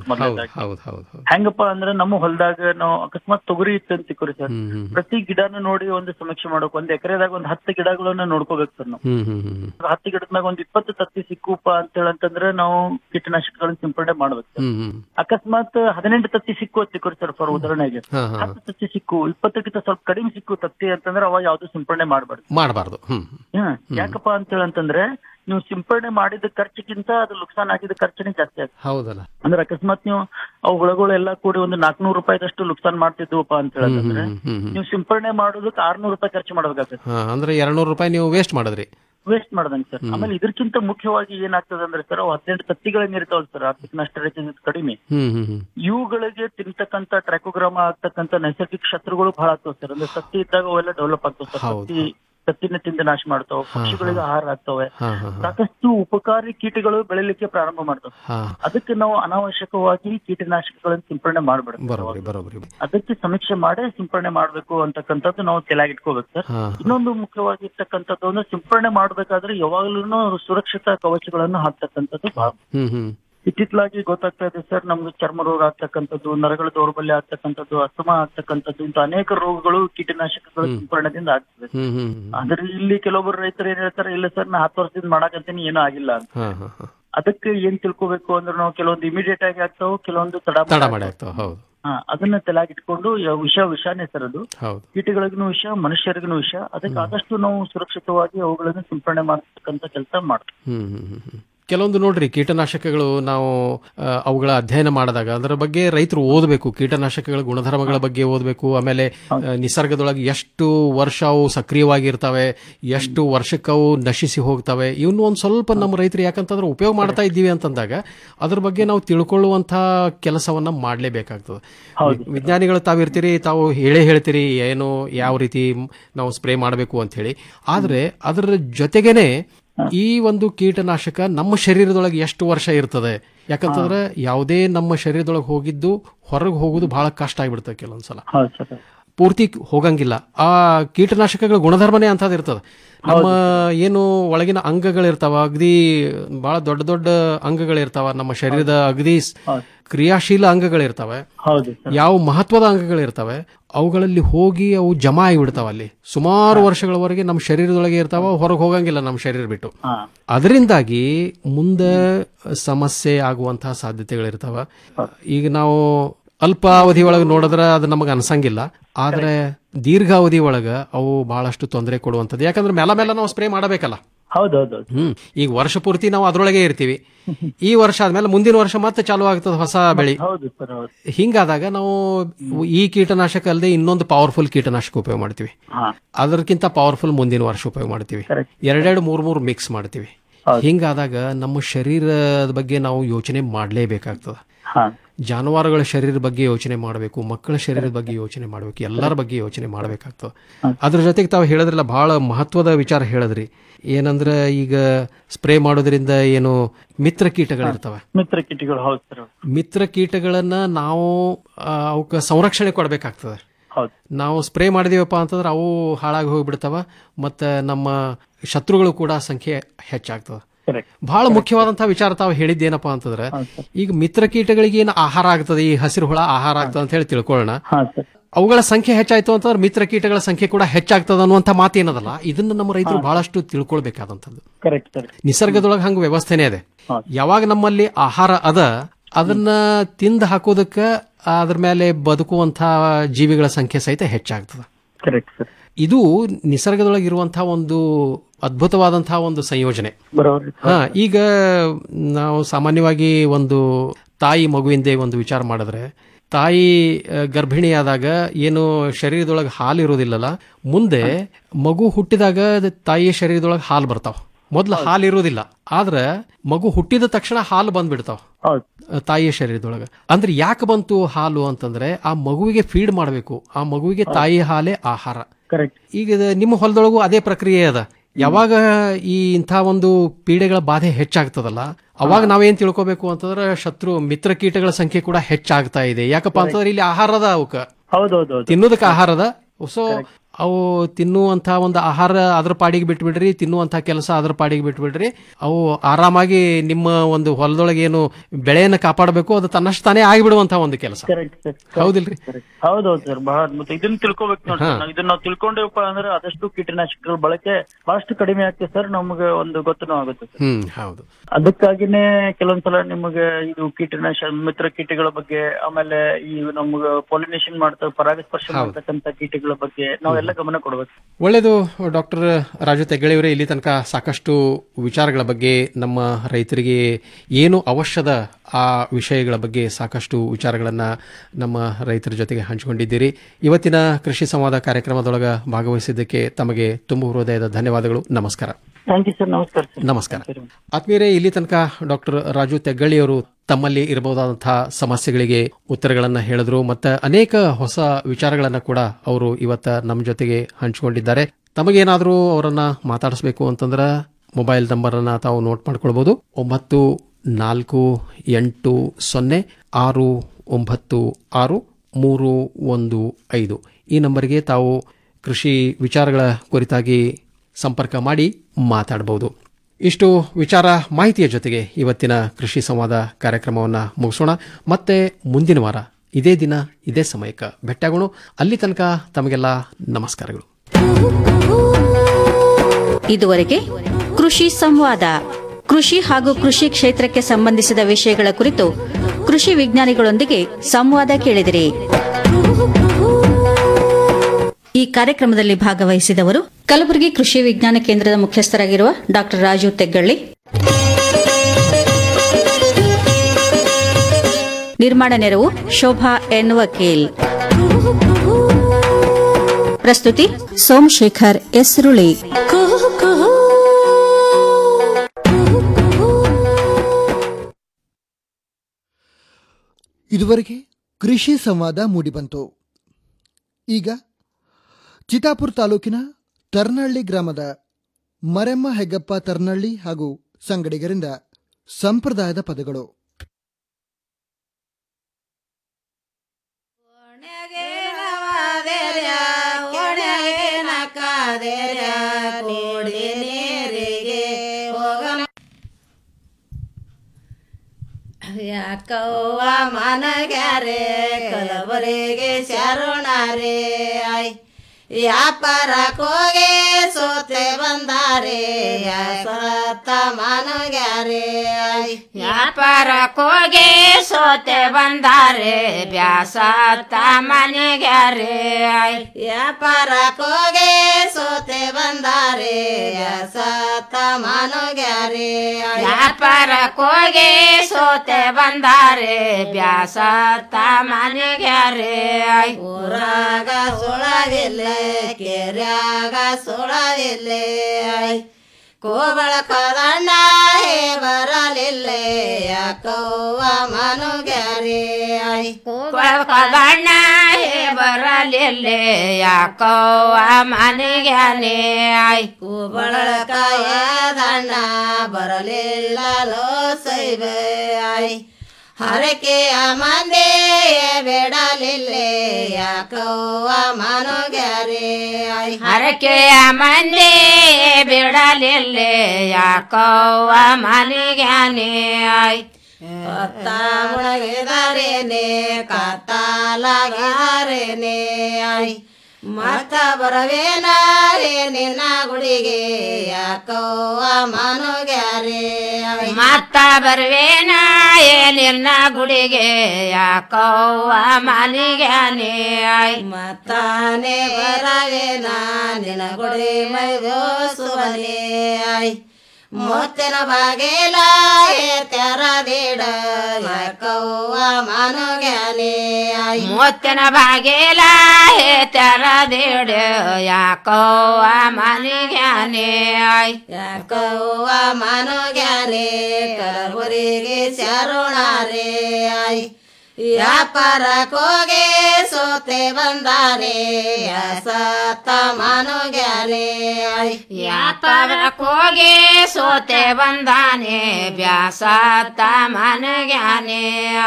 ಹೌದು ಮೊದಲನೇದಾಗಿ ಹೌದು ಹೌದು ಹೌದು ಹೆಂಗಪ್ಪ ಅಂದ್ರೆ ನಮ್ಮ ಹೊಲದಾಗ ನಾವು ಅಕಸ್ಮಾತ್ ತೊಗರಿ ಇತ್ತು ಅಂತ ತಿಳ್ಕೊರಿ ಸರ್ ಹ್ಮ್ ಹ್ಮ್ ಪ್ರತಿ ಗಿಡನ ನೋಡಿ ಒಂದು ಸಮೀಕ್ಷೆ ಮಾಡಕ್ ಒಂದ್ ಎಕರೆದಾಗ ಒಂದ್ ಹತ್ತು ಗಿಡಗಳನ್ನ ನೋಡ್ಕೋಬೇಕು ಸರ್ ನಾವು ಹ್ಮ್ ಹ್ಮ್ ಹ್ಮ್ ಹತ್ತು ಗಿಡದ್ನಾಗ ಒಂದ್ ಇಪ್ಪತ್ತು ತತ್ತಿ ಸಿಕ್ಕುಪ ಅಂತ ಹೇಳಂತಂದ್ರೆ ನಾವು ಕೀಟನಾಶಕಗಳನ್ನ ಸಿಂಪಡಣೆ ಮಾಡ್ಬೇಕು ಸರ್ ಹ್ಮ್ ಹ್ಮ್ ಅಕಸ್ಮಾತ್ ಹದಿನೆಂಟು ತತ್ತಿ ಸಿಕ್ಕು ಅಂತ ತಿಳ್ಕೊರಿ ಸರ್ ಫಾರ್ ಉದಾಹರಣೆಗೆ ಹಾ ಹಾ ಹತ್ತು ತತ್ತಿ ಸಿಕ್ಕು ಇಪ್ಪತ್ತಕ್ಕಿಂತ ಸ್ವಲ್ಪ ಕಡಿಮೆ ಸಿಕ್ಕು ತತ್ತಿ ಅಂತಂದ್ರೆ ಅವಾಗ ಯಾವ್ದು ಸಿಂಪಡಣೆ ಮಾಡ್ಬಾರ್ದು ಮಾಡಬಾರ್ದು ಹ್ಮ್ ಹ್ಮ್ ಯಾಕಪ್ಪ ಅಂತ ಹೇಳಂತಂದ್ರೆ ನೀವು ಸಿಂಪಡಣೆ ಮಾಡಿದ ಖರ್ಚಿಗಿಂತ ಅದು ನುಕ್ಸಾನ್ ಆಗಿದ ಖರ್ಚನೇ ಜಾಸ್ತಿ ಆಗ್ತದೆ ಹೌದಲ್ಲ ಅಂದ್ರೆ ಅಕಸ್ಮಾತ್ ನೀವು ಅವು ಹುಳಗಳು ಎಲ್ಲ ಕೂಡಿ ಒಂದು ನಾಲ್ಕನೂರು ರೂಪಾಯಿದಷ್ಟು ನುಕ್ಸಾನ್ ಮಾಡ್ತಿದ್ವಪ್ಪ ಅಂತ ಹೇಳಂತಂದ್ರೆ ಹ್ಮ್ ಹ್ಮ್ ಹ್ಮ್ ನೀವು ಸಿಂಪಡಣೆ ಮಾಡೋದಕ್ಕೆ ಆರ್ನೂರು ರೂಪಾಯಿ ಖರ್ಚು ಮಾಡ್ಬೇಕಾಗ್ತದೆ ಹಾ ಅಂದ್ರೆ ಎರಡ್ನೂರು ರೂಪಾಯಿ ನೀವು ವೇಸ್ಟ್ ಮಾಡಿದ್ರಿ ವೇಸ್ಟ್ ಮಾಡ್ದಂಗೆ ಸರ್ ಆಮೇಲೆ ಇದಕ್ಕಿಂತ ಮುಖ್ಯವಾಗಿ ಏನಾಗ್ತದೆ ಅಂದ್ರೆ ಸರ್ ಅವು ಹದಿನೆಂಟು ತತ್ತಿಗಳನ್ನ ಇರ್ತಾವಲ್ಲ ಸರ್ ಆರ್ಥಿಕ ನಷ್ಟ ರಚನೆ ಕಡಿಮೆ ಹ್ಮ್ ಹ್ಮ್ ಹ್ಮ್ ಇವುಗಳಿಗೆ ತಿಂತಕ್ಕಂತ ಟ್ರ್ಯಾಕೋಗ್ರಾಮ ಆಗ್ತಕ್ಕಂತ ನೈಸರ್ಗಿಕ ಶತ್ರುಗಳು ಬಹಳ ಆಗ್ತಾವ ಸರ್ ಅಂದ್ರೆ ತತ್ತಿ ಇದ್ದಾಗ ಅವೆಲ್ಲ ಡೆವಲಪ್ ಆಗ್ತಾವ ಸರ್ ಹೌದು. ತತ್ತಿ ತತ್ತಿನ ತಿಂದು ನಾಶ ಮಾಡ್ತಾವ ಪಕ್ಷಿಗಳಿಗೆ ಆಹಾರ ಆಗ್ತವೆ ಹಾ ಹಾ ಹಾ ಸಾಕಷ್ಟು ಉಪಕಾರಿ ಕೀಟಗಳು ಬೆಳಿಲಿಕ್ಕೆ ಪ್ರಾರಂಭ ಮಾಡ್ತಾವ ಹಾ ಅದಕ್ಕೆ ನಾವು ಅನಾವಶ್ಯಕವಾಗಿ ಕೀಟನಾಶಕಗಳನ್ನು ಸಿಂಪಡಣೆ ಮಾಡ್ಬಿಡ್ತೀವಿ ಬರೋಬ್ರಿ ಬರೋಬ್ರಿ ಅದಕ್ಕೆ ಸಮೀಕ್ಷೆ ಮಾಡೇ ಸಿಂಪಡಣೆ ಮಾಡ್ಬೇಕು ಅಂತಕ್ಕಂಥದ್ದು ನಾವು ತಲೆಯಾಗಿಟ್ಕೋಬೇಕು ಸರ್ ಹಾ ಇನ್ನೊಂದು ಮುಖ್ಯವಾಗಿರ್ತಕ್ಕಂಥದ್ದು ಅಂದ್ರೆ ಸಿಂಪಡಣೆ ಮಾಡ್ಬೇಕಾದ್ರೆ ಯಾವಾಗಲೂ ಸುರಕ್ಷಿತ ಕವಚಗಳನ್ನು ಹಾಕ್ತಕ್ಕಂಥದ್ದು ಬಹಳ ಹ್ಮ್ ಹ್ಮ್ ಇತ್ತಿತ್ತಲಾಗಿ ಗೊತ್ತಾಗ್ತಾ ಇದೆ ಸರ್ ನಮ್ಗೆ ಚರ್ಮ ರೋಗ ಆಗ್ತಕ್ಕಂಥದ್ದು ನರಗಳ ದೌರ್ಬಲ್ಯ ಆಗ್ತಕ್ಕಂಥದ್ದು ಅಸ್ತಮ ಆಗ್ತಕ್ಕಂಥದ್ದು ಇಂಥ ಅನೇಕ ರೋಗಗಳು ಕೀಟನಾಶಕಗಳ ಸಿಂಪಡಣೆದಿಂದ ಆಗ್ತದೆ ಹ್ಮ್ ಹ್ಮ್ ಹ್ಮ್ ಆದ್ರೆ ಇಲ್ಲಿ ಕೆಲವೊಬ್ಬರು ರೈತರು ಏನ್ ಹೇಳ್ತಾರೆ ಇಲ್ಲ ಸರ್ ನಾ ಹತ್ತು ವರ್ಷದಿಂದ ಮಾಡಾಕಂತೀನಿ ಏನೂ ಆಗಿಲ್ಲ ಅಂತ ಹಾ ಹಾ ಹಾ ಅದಕ್ಕೆ ಏನ್ ತಿಳ್ಕೊಬೇಕು ಅಂದ್ರೆ ನಾವು ಕೆಲವೊಂದು ಇಮಿಡಿಯೇಟ್ ಆಗಿ ಆಗ್ತಾವ ಕೆಲವೊಂದು ತಡ ತಡ ಮಾಡಿ ಆಗ್ತಾವ ಹೌದು ಹಾ ಅದನ್ನ ತಲೆಯಾಗಿಟ್ಕೊಂಡು ಯ- ವಿಷ ವಿಷಾನೇ ಸರ್ ಅದು ಹೌದು ಕೀಟಗಳಿಗೂ ವಿಷ ಮನುಷ್ಯರಿಗೂ ವಿಷ ಅದಕ್ಕೆ ಆದಷ್ಟು ನಾವು ಸುರಕ್ಷಿತವಾಗಿ ಅವುಗಳನ್ನು ಸಿಂಪಡಣೆ ಮಾಡ್ತಕ್ಕಂತ ಕೆಲಸ ಮಾಡ್ತೀವಿ ಹ್ಮ್ ಹ್ಮ್ ಹ್ಮ್ ಹ್ಮ್. ಕೆಲವೊಂದು ನೋಡ್ರಿ ಕೀಟನಾಶಕಗಳು ನಾವು ಆ, ಅವುಗಳ ಅಧ್ಯಯನ ಮಾಡಿದಾಗ ಅದರ ಬಗ್ಗೆ ರೈತರು ಓದಬೇಕು ಕೀಟನಾಶಕಗಳ ಗುಣಧರ್ಮಗಳ ಬಗ್ಗೆ ಓದಬೇಕು ಆಮೇಲೆ ಆ, ನಿಸರ್ಗದೊಳಗೆ ಎಷ್ಟು ವರ್ಷ ಅವು ಸಕ್ರಿಯವಾಗಿರ್ತವೆ ಎಷ್ಟು ವರ್ಷಕ್ಕೆ ಅವು ನಶಿಸಿ ಹೋಗ್ತವೆ ಇವನು ಒಂದು ಸ್ವಲ್ಪ ನಮ್ಮ ರೈತರು ಯಾಕಂತಂದ್ರೆ ಉಪಯೋಗ ಮಾಡ್ತಾ ಇದ್ದೀವಿ ಅಂತಂದಾಗ ಅದ್ರ ಬಗ್ಗೆ ನಾವು ತಿಳ್ಕೊಳ್ಳುವಂತ ಕೆಲಸವನ್ನ ಮಾಡಲೇಬೇಕಾಗ್ತದೆ ವಿಜ್ಞಾನಿಗಳು ತಾವಿರ್ತೀರಿ ತಾವು ಹೇಳೇ ಹೇಳ್ತೀರಿ ಏನು ಯಾವ ರೀತಿ ನಾವು ಸ್ಪ್ರೇ ಮಾಡಬೇಕು ಅಂತ ಹೇಳಿ ಆದ್ರೆ ಅದರ ಜೊತೆಗೇನೆ ಈ ಒಂದು ಕೀಟನಾಶಕ ನಮ್ಮ ಶರೀರದೊಳಗೆ ಎಷ್ಟು ವರ್ಷ ಇರ್ತದೆ ಯಾಕಂತಂದ್ರೆ ಯಾವುದೇ ನಮ್ಮ ಶರೀರದೊಳಗೆ ಹೋಗಿದ್ದು ಹೊರಗೆ ಹೋಗುದು ಬಹಳ ಕಷ್ಟ ಆಗಿಬಿಡ್ತದೆ ಕೆಲವೊಂದ್ಸಲ ಹೌದು ಸರ್ ಪೂರ್ತಿ ಹೋಗಂಗಿಲ್ಲ ಆ ಕೀಟನಾಶಕಗಳ ಗುಣಧರ್ಮನೇ ಅಂತದ್ ಇರ್ತದೆ ನಮ್ಮ ಏನು ಒಳಗಿನ ಅಂಗಗಳಿರ್ತಾವ ಅಗದಿ ಬಹಳ ದೊಡ್ಡ ದೊಡ್ಡ ಅಂಗಗಳಿರ್ತಾವ ನಮ್ಮ ಶರೀರದ ಅಗದಿ ಸ್- ಕ್ರಿಯಾಶೀಲ ಅಂಗಗಳಿರ್ತಾವೆ ಹೌದು ಸರ್ ಯಾವ ಮಹತ್ವದ ಅಂಗಗಳಿರ್ತವೆ ಅವುಗಳಲ್ಲಿ ಹೋಗಿ ಅವು ಜಮಾ ಆಗಿಬಿಡ್ತಾವ ಅಲ್ಲಿ ಸುಮಾರು ವರ್ಷಗಳವರೆಗೆ ನಮ್ಮ ಶರೀರದೊಳಗೆ ಇರ್ತಾವ ಹೊರಗೆ ಹೋಗಂಗಿಲ್ಲ ನಮ್ಮ ಶರೀರ ಬಿಟ್ಟು ಹಾ ಅದರಿಂದಾಗಿ ಮುಂದೆ ಸಮಸ್ಯೆ ಆಗುವಂತಹ ಸಾಧ್ಯತೆಗಳಿರ್ತಾವ ಈಗ ನಾವು ಅಲ್ಪಾವಧಿ ಒಳಗೆ ನೋಡಿದ್ರೆ ಅದು ನಮಗೆ ಅನ್ಸಂಗಿಲ್ಲ ಆದ್ರೆ ದೀರ್ಘಾವಧಿ ಒಳಗ ಅವು ಬಹಳಷ್ಟು ತೊಂದರೆ ಕೊಡುವಂಥದ್ದು ಯಾಕಂದ್ರೆ ಮೇಲ ಮೇಲೆ ನಾವು ಸ್ಪ್ರೇ ಮಾಡಬೇಕಲ್ಲ ಹೌದೌದು ಹ್ಮ್ ಈಗ ವರ್ಷ ಪೂರ್ತಿ ನಾವು ಅದ್ರೊಳಗೆ ಇರ್ತೀವಿ ಈ ವರ್ಷ ಆದ್ಮೇಲೆ ಮುಂದಿನ ವರ್ಷ ಮತ್ತೆ ಚಾಲು ಆಗ್ತದೆ ಹೊಸ ಬೆಳಿ ಹೌದು ಸರ್ ಹೌದು ಹಿಂಗಾದಾಗ ನಾವು ಈ ಕೀಟನಾಶಕ ಅಲ್ಲದೆ ಇನ್ನೊಂದು ಪವರ್ಫುಲ್ ಕೀಟನಾಶಕ ಉಪಯೋಗ ಮಾಡ್ತೀವಿ ಹಾ ಅದಕ್ಕಿಂತ ಪವರ್ಫುಲ್ ಮುಂದಿನ ವರ್ಷ ಉಪಯೋಗ ಮಾಡ್ತೀವಿ Correct. ಎರಡೆರಡು ಮೂರ್ ಮೂರ್ ಮಿಕ್ಸ್ ಮಾಡ್ತೀವಿ ಹೌದು. ಹಿಂಗಾದಾಗ ನಮ್ಮ ಶರೀರದ ಬಗ್ಗೆ ನಾವು ಯೋಚನೆ ಮಾಡಲೇಬೇಕಾಗ್ತದೆ ಹಾ ಜಾನುವಾರುಗಳ ಶರೀರದ ಬಗ್ಗೆ ಯೋಚನೆ ಮಾಡಬೇಕು ಮಕ್ಕಳ ಶರೀರದ ಬಗ್ಗೆ ಯೋಚನೆ ಮಾಡಬೇಕು ಎಲ್ಲರ ಬಗ್ಗೆ ಯೋಚನೆ ಮಾಡಬೇಕಾಗ್ತದೆ ಅದ್ರ ಜೊತೆಗೆ ತಾವು ಹೇಳಿದ್ರಲ್ಲ ಬಹಳ ಮಹತ್ವದ ವಿಚಾರ ಹೇಳಿದ್ರಿ ಏನಂದ್ರೆ ಈಗ ಸ್ಪ್ರೇ ಮಾಡೋದ್ರಿಂದ ಏನು ಮಿತ್ರ ಕೀಟಗಳಿರ್ತವೆ ಮಿತ್ರ ಕೀಟಗಳು ಹೌದು ಸರ್ ಹೌದು. ಮಿತ್ರ ಕೀಟಗಳನ್ನ ನಾವು ಆ, ಅವಕ್ಕೆ ಸಂರಕ್ಷಣೆ ಕೊಡಬೇಕಾಗ್ತದೆ ಹೌದು ನಾವು ಸ್ಪ್ರೇ ಮಾಡಿದೀವಪ್ಪ ಅಂತಂದ್ರೆ ಅವು ಹಾಳಾಗಿ ಹೋಗ್ಬಿಡ್ತಾವ ಮತ್ತೆ ನಮ್ಮ ಶತ್ರುಗಳು ಕೂಡ ಸಂಖ್ಯೆ ಹೆಚ್ಚಾಗ್ತದೆ ಕರೆಕ್ಟ್ ಬಹಳ ಮುಖ್ಯವಾದಂತಹ ವಿಚಾರ ತಾವು ಹೇಳಿದ್ದೇನಪ್ಪ ಅಂತಂದ್ರೆ ಈಗ ಮಿತ್ರ ಕೀಟಗಳಿಗೆ ಏನು ಆಹಾರ ಆಗ್ತದೆ ಈ ಹಸಿರು ಹುಳ ಆಹಾರ ಆಗ್ತದೆ ಅಂತ ಹೇಳಿ ತಿಳ್ಕೊಳ್ಳೋಣ ಹಾ ಸರ್ ಅವುಗಳ ಸಂಖ್ಯೆ ಹೆಚ್ಚಾಯ್ತು ಅಂತಂದ್ರೆ ಮಿತ್ರ ಕೀಟಗಳ ಸಂಖ್ಯೆ ಕೂಡ ಹೆಚ್ಚಾಗ್ತದ ಅನ್ನುವಂಥ ಮಾತೇನದಲ್ಲ ಇದನ್ನ ನಮ್ಮ ರೈತರು ಬಹಳಷ್ಟು ತಿಳ್ಕೊಳ್ಬೇಕಾದಂಥದ್ದು ಕರೆಕ್ಟ್ ಸರ್ ನಿಸರ್ಗದೊಳಗೆ ಹಂಗ ವ್ಯವಸ್ಥೆನೇ ಇದೆ ಹೌದು. ಯಾವಾಗ ನಮ್ಮಲ್ಲಿ ಆಹಾರ ಅದ ಅದನ್ನ ತಿಂದು ಹಾಕೋದಕ್ಕೆ ಅದ್ರ ಮೇಲೆ ಬದುಕುವಂತ ಜೀವಿಗಳ ಸಂಖ್ಯೆ ಸಹಿತ ಹೆಚ್ಚಾಗ್ತದೆ ಕರೆಕ್ಟ್ ಸರ್ ಇದು ನಿಸರ್ಗದೊಳಗಿರುವಂತಹ ಒಂದು ಅದ್ಭುತವಾದಂತಹ ಒಂದು ಸಂಯೋಜನೆ ಬರೋರಿ ಹಾ ಈಗ ನಾವು ಸಾಮಾನ್ಯವಾಗಿ ಒಂದು ತಾಯಿ ಮಗುವಿಂದೆ ಒಂದು ವಿಚಾರ ಮಾಡಿದ್ರೆ ತಾಯಿ ಆ, ಗರ್ಭಿಣಿಯಾದಾಗ ಏನು ಶರೀರದೊಳಗೆ ಹಾಲು ಇರೋದಿಲ್ಲಲ್ಲ ಮುಂದೆ ಮಗು ಹುಟ್ಟಿದಾಗ ಅದು ತಾಯಿಯ ಶರೀರದೊಳಗೆ ಹಾಲು ಬರ್ತಾವ ಮೊದ್ಲು ಹಾಲು ಇರೋದಿಲ್ಲ ಆದ್ರೆ ಮಗು ಹುಟ್ಟಿದ ತಕ್ಷಣ ಹಾಲು ಬಂದ್ಬಿಡ್ತಾವ ಹೌದು ಆ, ತಾಯಿಯ ಶರೀರದೊಳಗೆ ಅಂದ್ರೆ ಯಾಕೆ ಬಂತು ಹಾಲು ಅಂತಂದ್ರೆ ಆ ಮಗುವಿಗೆ ಫೀಡ್ ಮಾಡಬೇಕು ಆ ಮಗುವಿಗೆ ತಾಯಿ ಹಾಲೇ ಆಹಾರ ಕರೆಕ್ಟ್ ಈಗ ಇದು ನಿಮ್ಮ ಹೊಲದೊಳಗೂ ಅದೇ ಪ್ರಕ್ರಿಯೆ ಅದ ಯಾವಾಗ ಈ ಇಂಥ ಒಂದು ಪೀಡೆಗಳ ಬಾಧೆ ಹೆಚ್ಚಾಗ್ತದಲ್ಲ ಅವಾಗ ನಾವೇನ್ ತಿಳ್ಕೊಬೇಕು ಅಂತಂದ್ರೆ ಶತ್ರು ಮಿತ್ರ ಕೀಟಗಳ ಸಂಖ್ಯೆ ಕೂಡ ಹೆಚ್ಚಾಗ್ತಾ ಇದೆ ಯಾಕಪ್ಪ ಅಂತಂದ್ರೆ ಇಲ್ಲಿ ಆಹಾರದ ಅವಕ್ಕ ಹೌದೌದು ಹೌದು ತಿನ್ನೋದಕ್ಕೆ ಆಹಾರದ ಸೊ ಅವು ತಿನ್ನುವಂಥ ಒಂದು ಆಹಾರ ಅದ್ರ ಪಾಡಿಗೆ ಬಿಟ್ಬಿಡ್ರಿ ತಿನ್ನುವಂಥ ಕೆಲಸ ಅದ್ರ ಪಾಡಿಗೆ ಬಿಟ್ಬಿಡ್ರಿ ಅವು ಆರಾಮಾಗಿ ನಿಮ್ಮ ಒಂದು ಹೊಲದೊಳಗೆ ಏನು ಬೆಳೆಯನ್ನು ಕಾಪಾಡಬೇಕು ಅದು ತನ್ನಷ್ಟು ತಾನೇ ಆಗಿಬಿಡುವಂಥ ಒಂದು ಕೆಲಸ ಕರೆಕ್ಟ್ ಸರ್ ಹೌದಿಲ್ರಿ ಹೌದೌದು ಸರ್ ಬಹಳ ಅದ್ಭುತ ಇದನ್ನ ತಿಳ್ಕೊಬೇಕು ನೋಡಿ ಹಾ. ಸರ್ ನಾವು ಇದನ್ನ ನಾವು ತಿಳ್ಕೊಂಡೇವಪ್ಪ ಅಂದ್ರೆ ಆದಷ್ಟು ಕೀಟನಾಶಕಗಳ ಬಳಕೆ ಬಹಳಷ್ಟು ಕಡಿಮೆ ಆಗ್ತದೆ ಸರ್ ನಮ್ಗೆ ಒಂದು ಗೊತ್ತನೂ ಆಗುತ್ತೆ ಸರ್ ಹ್ಮ್ ಹೌದು ಅದಕ್ಕಾಗಿನೇ ಕೆಲವೊಂದ್ಸಲ ನಿಮಗೆ ಇದು ಕೀಟನಾಶ ಮಿತ್ರ ಕೀಟಗಳ ಬಗ್ಗೆ ಆಮೇಲೆ ಈ ನಮ್ಗ ಪಾಲಿನೇಷನ್ ಮಾಡ್ತಾ ಪರಾಗಸ್ಪರ್ಶ ಮಾಡ್ತಕ್ಕಂತ ಕೀಟಗಳ ಬಗ್ಗೆ ನಾವೆಲ್ಲ ಗಮನ ಕೊಡ್ಬೇಕು ಒಳ್ಳೆಯದು ಡಾಕ್ಟರ್ ರಾಜು ತೆಗ್ಗಳಿಯವರೇ ಇಲ್ಲಿ ತನಕ ಸಾಕಷ್ಟು ವಿಚಾರಗಳ ಬಗ್ಗೆ ನಮ್ಮ ರೈತರಿಗೆ ಏನು ಅವಶ್ಯದ ಆ ವಿಷಯಗಳ ಬಗ್ಗೆ ಸಾಕಷ್ಟು ವಿಚಾರಗಳನ್ನು ನಮ್ಮ ರೈತರ ಜೊತೆಗೆ ಹಂಚಿಕೊಂಡಿದ್ದೀರಿ ಇವತ್ತಿನ ಕೃಷಿ ಸಂವಾದ ಕಾರ್ಯಕ್ರಮದೊಳಗೆ ಭಾಗವಹಿಸಿದ್ದಕ್ಕೆ ತಮಗೆ ತುಂಬ ಹೃದಯದ ಧನ್ಯವಾದಗಳು ನಮಸ್ಕಾರ ಥ್ಯಾಂಕ್ ಯು ಸರ್ ನಮಸ್ಕಾರ ಸರ್ ನಮಸ್ಕಾರ ಆತ್ಮೀಯರೇ ಇಲ್ಲಿ ತನಕ ಡಾಕ್ಟರ್ ರಾಜು ತೆಗ್ಗಳಿಯವರು ತಮ್ಮಲ್ಲಿ ಇರಬಹುದಾದಂತಹ ಸಮಸ್ಯೆಗಳಿಗೆ ಉತ್ತರಗಳನ್ನು ಹೇಳಿದ್ರು ಮತ್ತೆ ಅನೇಕ ಹೊಸ ವಿಚಾರಗಳನ್ನು ಕೂಡ ಅವರು ಇವತ್ತ ನಮ್ಮ ಜೊತೆಗೆ ಹಂಚಿಕೊಂಡಿದ್ದಾರೆ ತಮಗೇನಾದರೂ ಅವರನ್ನ ಮಾತಾಡಿಸ್ಬೇಕು ಅಂತಂದ್ರೆ ಮೊಬೈಲ್ ನಂಬರ್ ಅನ್ನ ತಾವು ನೋಟ್ ಮಾಡ್ಕೊಳ್ಬಹುದು ಒಂಬತ್ತು ನಾಲ್ಕು ಎಂಟು ಸೊನ್ನೆ ಆರು ಒಂಬತ್ತು ಆರು ಮೂರು ಒಂದು ಐದು ಈ ನಂಬರ್ಗೆ ತಾವು ಕೃಷಿ ವಿಚಾರಗಳ ಕುರಿತಾಗಿ ಸಂಪರ್ಕ ಮಾಡಿ ಮಾತಾಡಬಹುದು ಇಷ್ಟು ವಿಚಾರ ಮಾಹಿತಿಯ ಜೊತೆಗೆ ಇವತ್ತಿನ ಕೃಷಿ ಸಂವಾದ ಕಾರ್ಯಕ್ರಮವನ್ನು ಮುಗಿಸೋಣ ಮತ್ತೆ ಮುಂದಿನ ವಾರ ಇದೇ ದಿನ ಇದೇ ಸಮಯಕ್ಕೆ ಭೇಟಿಯಾಗೋಣ ಅಲ್ಲಿ ತನಕ ತಮಗೆಲ್ಲ ನಮಸ್ಕಾರಗಳು ಇದುವರೆಗೆ ಕೃಷಿ ಸಂವಾದ ಕೃಷಿ ಹಾಗೂ ಕೃಷಿ ಕ್ಷೇತ್ರಕ್ಕೆ ಸಂಬಂಧಿಸಿದ ವಿಷಯಗಳ ಕುರಿತು ಕೃಷಿ ವಿಜ್ಞಾನಿಗಳೊಂದಿಗೆ ಸಂವಾದ ಕೇಳಿದಿರಿ ಈ ಕಾರ್ಯಕ್ರಮದಲ್ಲಿ ಭಾಗವಹಿಸಿದವರು ಕಲಬುರಗಿ ಕೃಷಿ ವಿಜ್ಞಾನ ಕೇಂದ್ರದ ಮುಖ್ಯಸ್ಥರಾಗಿರುವ ಡಾ ರಾಜು ತೆಗ್ಗಳ್ಳಿ ನಿರ್ಮಾಣ ನೆರವು ಶೋಭಾ ಎನ್ ವಕೀಲ್ ಪ್ರಸ್ತುತಿ ಸೋಮಶೇಖರ್ ಎಸ್ರುಳಿ ಇದುವರೆಗೆ ಕೃಷಿ ಸಂವಾದ ಮೂಡಿಬಂತು ಈಗ ಚಿತಾಪುರ ತಾಲೂಕಿನ ತರ್ನಹಳ್ಳಿ ಗ್ರಾಮದ ಮರೆಮ್ಮ ಹೆಗ್ಗಪ್ಪ ತರ್ನಹಳ್ಳಿ ಹಾಗೂ ಸಂಗಡಿಗರಿಂದ ಸಂಪ್ರದಾಯದ ಪದಗಳು ಯಾಕವ್ವ ಮನಗ್ಯಾರೆ ಕಲಬರಿಗೆ ಶರಣಾರೆ ಐ ವ್ಯಾಪಾರಕ್ಕೆ ಹೋಗಿ ಸೋತೆ ಬಂದಾರೆ ಸತ್ತ ಮನಗ್ಯಾರೆ ಐ ವ್ಯಾಪಾರಕ್ಕೆ ಹೋಗಿ ಸೋತೆ ಬಂದಾರೆ ಬ್ಯಾಸತ್ತ ಮನೆಗ್ಯಾರೆ ವ್ಯಾಪಾರಕ್ಕೆ ಹೋಗಿ ಸೋತೆ ಬಂದಾರೆ ಸತ್ತ ಮನಗ್ಯಾರೆ ವ್ಯಾಪಾರಕ್ಕೆ ಹೋಗಿ ಸೋತೆ ಬಂದಾರೆ ಬ್ಯಾಸತ್ತ ಮನೆಗ್ಯಾರೆ ಊರಾಗ ಸುಳವಿಲ್ಲ ಕೆರ್ಯಾಗ ಸುಳವಿಲ್ಲ ಕೋಬಳ ಕದಣ್ಣ ಹೇ ಬರಲಿಲ್ಲ ಯಾಕವ್ವ ಮನುಗ್ಯಾರೆ ಕದಣ್ಣ ಹೇ ಬರಲಿಲ್ಲ ಯಾಕವ್ವ ಮನೆಗ್ಯಾನೆ ಕೋಬಳ ಕಾಯ ದಣ್ಣ ಬರಲಿಲ್ಲ ಲೋ ಸೈಬೆ ಹರಕೆಯ ಮಂದೆ ಬೇಡಲಿಲ್ಲ ಯಾಕವ್ವ ಮನುಗ್ಯಾರೆ ಹರಕೆಯ ಮಂದಿ ಬಿಡಲಿಲ್ಲ ಯಾಕವ್ವ ಮನೆಗ್ಯಾನೆ ಕತ್ತ ಮುಳಗಿದಾರೇನೆ ಕತ್ತಾಲಾಗಿದಾರೇನೆ ಮತ್ತ ಬರವೇನ ರೇ ನಿನ್ನ ಗುಡಿಗೆ ಯಾಕವ್ವ ಮನುಗ್ಯಾರೆ ಮತ್ತ ಬರ್ವೇನ ಏನಿಲ್ಲ ಗುಡಿಗೆ ಯಾಕವ್ವ ಮನೆಗ್ಯಾನೆ ಮತ್ತಾನೆ ಬರವೇನ ನಿನ್ನ ಗುಡಿ ಮೈ ದೋಸುವನೆ ಮುತ್ತಿನ ಬಾಗಿಲ ತೆರದಿಡ ಯಾಕವ್ವ ಮನುಗ್ಯಾನೆ ಮುತ್ತಿನ ಬಾಗಿಲ ತೆರದಿಡ ಯಾಕವ್ವ ಮನೆಗ್ಯಾನೆ ಯಾಕವ್ವ ಮನುಗ್ಯಾನೆ ಕಲಬುರಿಗೆ ಶರಣಾರೆ ವ್ಯಾಪಾರಕ್ಕೆ ಹೋಗಿ ಸೋತೆ ಬಂದಾರೆ ಸತ್ತ ಮನುಗ್ಯಾರೆ ವ್ಯಾಪಾರಕ್ಕೆ ಹೋಗಿ ಸೋತೆ ಬಂದಾನೆ ಬ್ಯಾಸತ್ತ ಮನಗ್ಯಾನೆ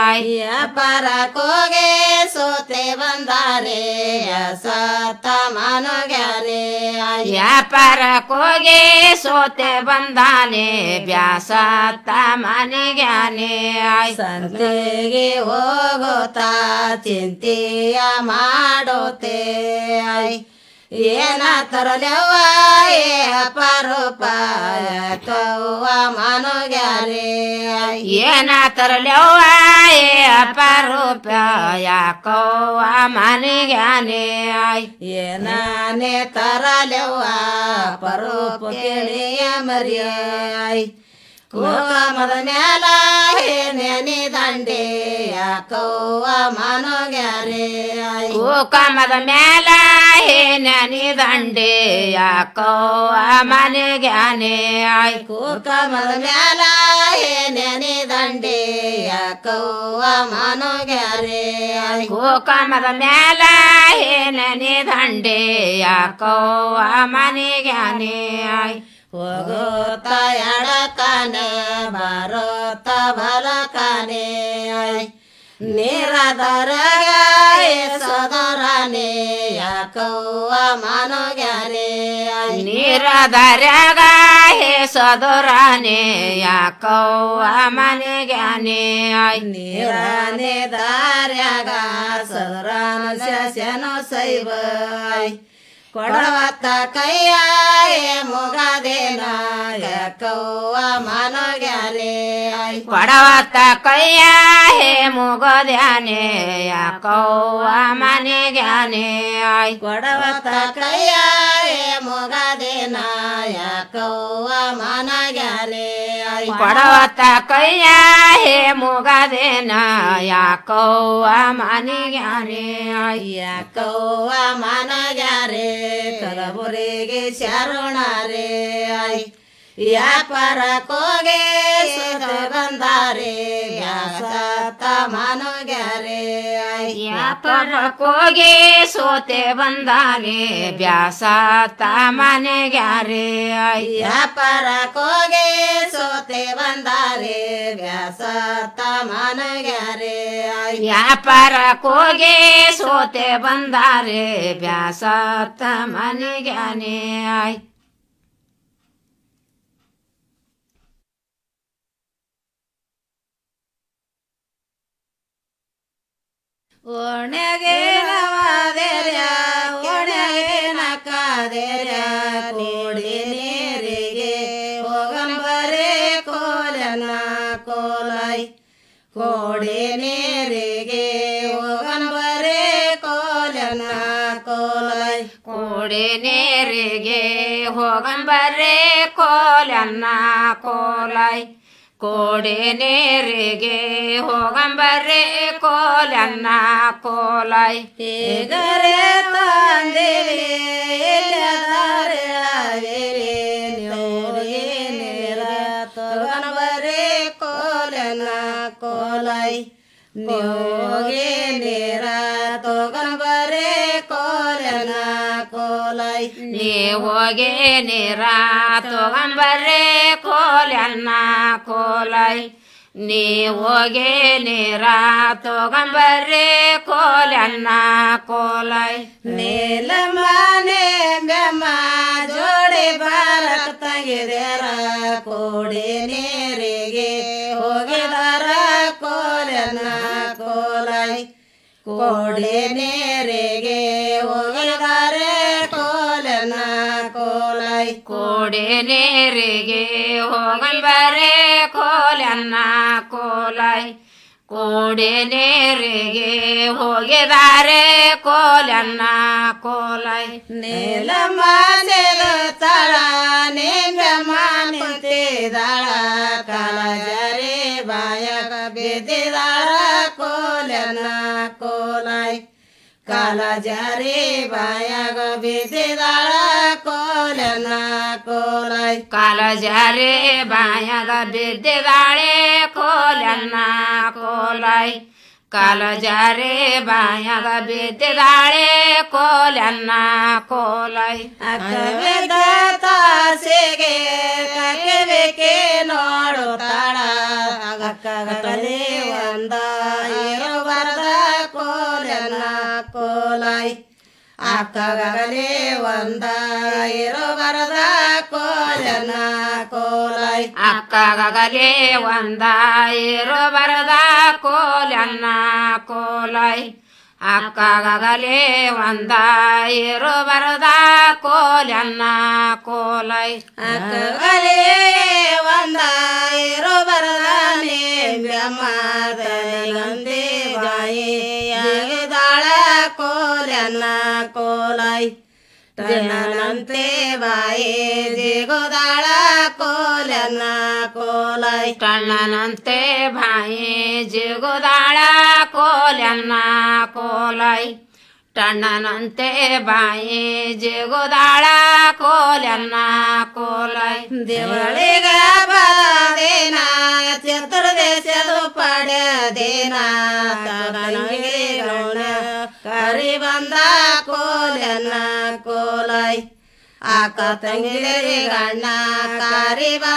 ಪರಕೋಗೆ ಸೋತೆ ಬಂದಾರೆ ಸತ್ತ ಮನಗ್ಯಾರೆ ವ್ಯಾಪಾರಕ್ಕೋಗಿ ಸೋತೆ ಬಂದಾನೆ ಬ್ಯಾಸತ್ತ ಮನಗ್ಯಾನೆ ಸಂತೆಗೆ ಹೋಗೋತಾ ಚಿಂತೆಯ ಮಾಡೋತೆ ಏನ ತರಲೆವ್ವ ಏ ಅಪರೂಪಾಯ ಕವ್ವ ಮನಗ್ಯಾರೆ ಏನ ತರಲೆವ್ವ ಏ ಅಪರೂಪ ಯಾಕವ್ವ ಮನಗ್ಯಾನೆ ಏನಾನೆ ತರಲೆವ್ವ ಪರೋಪ ಕೇಳಿಯ ಮರಿಯಾಯ್ ಕೋಮದ ಮ್ಯಾಲ ನೆನೆ ದಂಡೆ ಯಾಕವ್ವ ಮನಗ್ಯಾರೆ ಕೂಕಮದ ಮ್ಯಾಲ ಹೇನನಿ ದಂಡೆ ಯಾಕವ್ವ ಮನಗ್ಯಾನೆ ಕೂಕಮದ ಮ್ಯಾಲ ನೆನೆ ದಂಡೆ ಯಾಕವ್ವ ಮನಗ್ಯಾರೆ ಕೂಕಮದ ಮ್ಯಾಲ ಹೇನನಿ ದಂಡೆ ಯಾಕವ್ವ ಮನಗ್ಯಾನೆ ಹೋಗೋತ ಎಡಕನೆ ಬರೋತ ಬಲಕನೆ ನೀರದರಗ ಸದರನೆ ಯಾಕವ್ವ ಮನಗ್ಯಾರೆ ನೀರದರ್ಯಾಗ ಹೇ ಸದರಾನೆ ಯಾಕವ್ವ ಮನೆಗ್ಯಾನೆ ನೀರಾನೆ ದಾರ್ಯಾಗ ಸದರಾನ ಸಸ್ಯನು ಸೈಬ ಕೊಡವತ್ತ ಕೈಯ ಮುಗದೇನ ಯಾಕವ್ವ ಮನಗ್ಯಾರೆ ಕೊಡವತ್ತ ಕೈಯ ಹೇ ಮುಗದ್ಯಾನೆ ಯಾಕವ್ವ ಮನೆಗ್ಯಾನೆ ಕೊಡವತ್ತ ಕೈಯ ಮುಗದೇನ ಯಾಕವ್ವ ಮನಗ್ಯಾರೆ ಕೊಡವತ್ತ ಕೈಯ ಹೇ ಮುಗದೇನ ಯಾಕವ್ವ ಮನೆಗ್ಯಾನೆ ಯಾಕವ್ವ ಮನಗ್ಯಾರೆ ಕಲಬುರಿಗೆ ಶರಣಾರೆ ವ್ಯಾಪಾರ ಕೋಗೆ ಬಂದಾರೆ ವ್ಯಾಸತ ಮನಗ್ಯಾರೆ ವ್ಯಾಪಾರಕ್ಕೋಗಿ ಸೋತೆ ಬಂದಾನೆ ಬ್ಯಾಸತ್ತ ಮನೆಗ್ಯಾರೆ ವ್ಯಾಪಾರ ಕೋಗೆ ಸೋತೆ ಬಂದಾರೆ ವ್ಯಾಸತ ಮನಗ್ಯಾರೆ ವ್ಯಾಪಾರಕ್ಕೋಗಿ ಸೋತೆ ಬಂದಾರೆ ಬ್ಯಾಸತ್ತ ಮನೆಗ್ಯಾನೆ ಓಣ್ಯಾಗೆ ನವಾದೆರ್ಯ ಓಣ್ಯಾಗೆ ನಕಾದೆರ್ಯ ಕೋಡಿ ನೀರಿಗೆ ಹೋಗಂಬರೆ ಕೋಲನ ಕೋಲೈ ಕೋಡಿ ನೀರಿಗೆ ಹೋಗಂಬರೆ ಕೋಲನ ಕೋಲೈ ಕೋಡಿ ನೀರಿಗೆ ಹೋಗಂಬರ್ರೆ ಕೋಲನ್ನ ಕೋಲೈ ಕೋಡಿ ನೀರಿಗೆ ಹೋಗಂಬರ್ರೆ ಕೋಲನ್ನ ಕೋಲೈ ಹೇಗರೆ ತಂದೇವೆ ಎಲ್ಲದಾರೆ ಆವೇರೆ ನೋಡಿಗೆ ನೇರ ತಗನಬರೆ ಕೋಲನ ಕೋಲೈ ನಿಯೋಗೆ ನೇರ ತಗನಬರೆ ಕೋಲನ ಕೋಲೈ ನೀ ಹೋಗಿ ನೀರ ತಗೊಂಬರ್ರೆ ಕೋಲನ್ನ ಕೋಲೈ ನೀ ಹೋಗಿ ನೀರ ತಗೊಂಬರ್ರೆ ಕೋಲನ್ನ ಕೋಲೈ ನೀಲ ಮನೆ ಬೆಮ್ಮ ಜೋಡಿ ಬಾರಕ ತಂಗಿದ್ಯಾರ ಕೋಡಿ ನೀರಿಗೆ ಹೋಗಿದಾರ ಕೋಲನ ಕೋಲೈ ಕೋಡಿ ನೀರಿಗೆ ಹೋಗಿದಾರೆ ಕೋಲನ ಕೋಲೈ ಕೋಡಿ ನೀರಿಗೆ ಹೋಗಂಬರೆ ಕೋಲನ್ನ ಕೋಲೈ ಕೋಡಿ ನೀರಿಗೆ ಹೋಗಿದಾರೆ ಕೋಲನ್ನ ಕೋಲೈ ನೀಲ ಮನೆದ ತಳ ನಿಂಬ ನಿಂತಿದಾಳ ಕಾಲಜರಿ ಬಾಯಕ ಬಿದ್ದಿದಾಳ ಕೋಲನ ಕೋಲೈ ಕಾಲಜರಿ ಬಾಯಗ ಬಿದ್ದಿದಾಳ ಕೋಲನ ಕೋಲೈ ಕಾಲಜಾರೆ ಬಾಯಾಗ ಬಿದ್ದಿದಾಳೆ ಕೋಲನ್ನ ಕೋಲೈ ಕಾಲಜಾರೆ ಬಾಯಾಗ ಬಿದ್ದಿದಾಳೆ ಕೋಲನ್ನ ಕೋಲೈ ಅಕ್ಕವೇದ ತಾಸಿಗೆ ಕಕ್ಕವೆ ಏಕೆ ನೋಡುತ್ತಾಳ ಅಕ್ಕಗಲಿ ಒಂದ ಇರು ಬರದ ಕೋಲನ್ನ ಕೋಲೈ ಅಕ್ಕಗಲಿ ಒಂದ ಇರು ಬರದ ಕೋಲನ್ನ ಕೋಲೈ ಅಕ್ಕಗಲೆ ಒಂದ ಇರು ಬರದ ಕೋಲನ್ನ ಕೋಲೈ ಅಕ್ಕಗಲೆ ಒಂದ ಇರು ಬರದ ಕೋಲನ್ನ ಕೋಲೈ ಅಕ್ಕಗಲಿ ಒಂದ ಇರು ಬರದ ನೇಮ್ಯಮ್ಮದನಂದಿ ಬಾಯಿ ದಾಳ ಕೋಲನ್ನ ಕೋಲೈ ತನ್ನಂತೆ ಬಾಯಿ ಜಿಗುದಾಳ ಕೋಲನ್ನ ಕೋಲೈ ಟಣ್ಣನಂತೆ ಬಾಯಿ ಜಿಗುದಾಳ ಕೋಲನ್ನ ಕೋಲೈ ಟಣ್ಣನಂತೆ ಬಾಯಿ ಜಿಗುದಾಳ ಕೋಲನ್ನ ಕೋಲೈ ದೇವಳಿಗ ಬರದೇನ ಚತುರ್ದೇಶದ ಪಡೆದೇನ ತಂಗಿ ಗೌಣ ಕರಿ ಬಂದ ಕೋಲನ್ನ ಕೋಲೈ ಆಕ ತಂಗಿರಿ ಗಣ್ಣ ಕರಿ ಬಂದ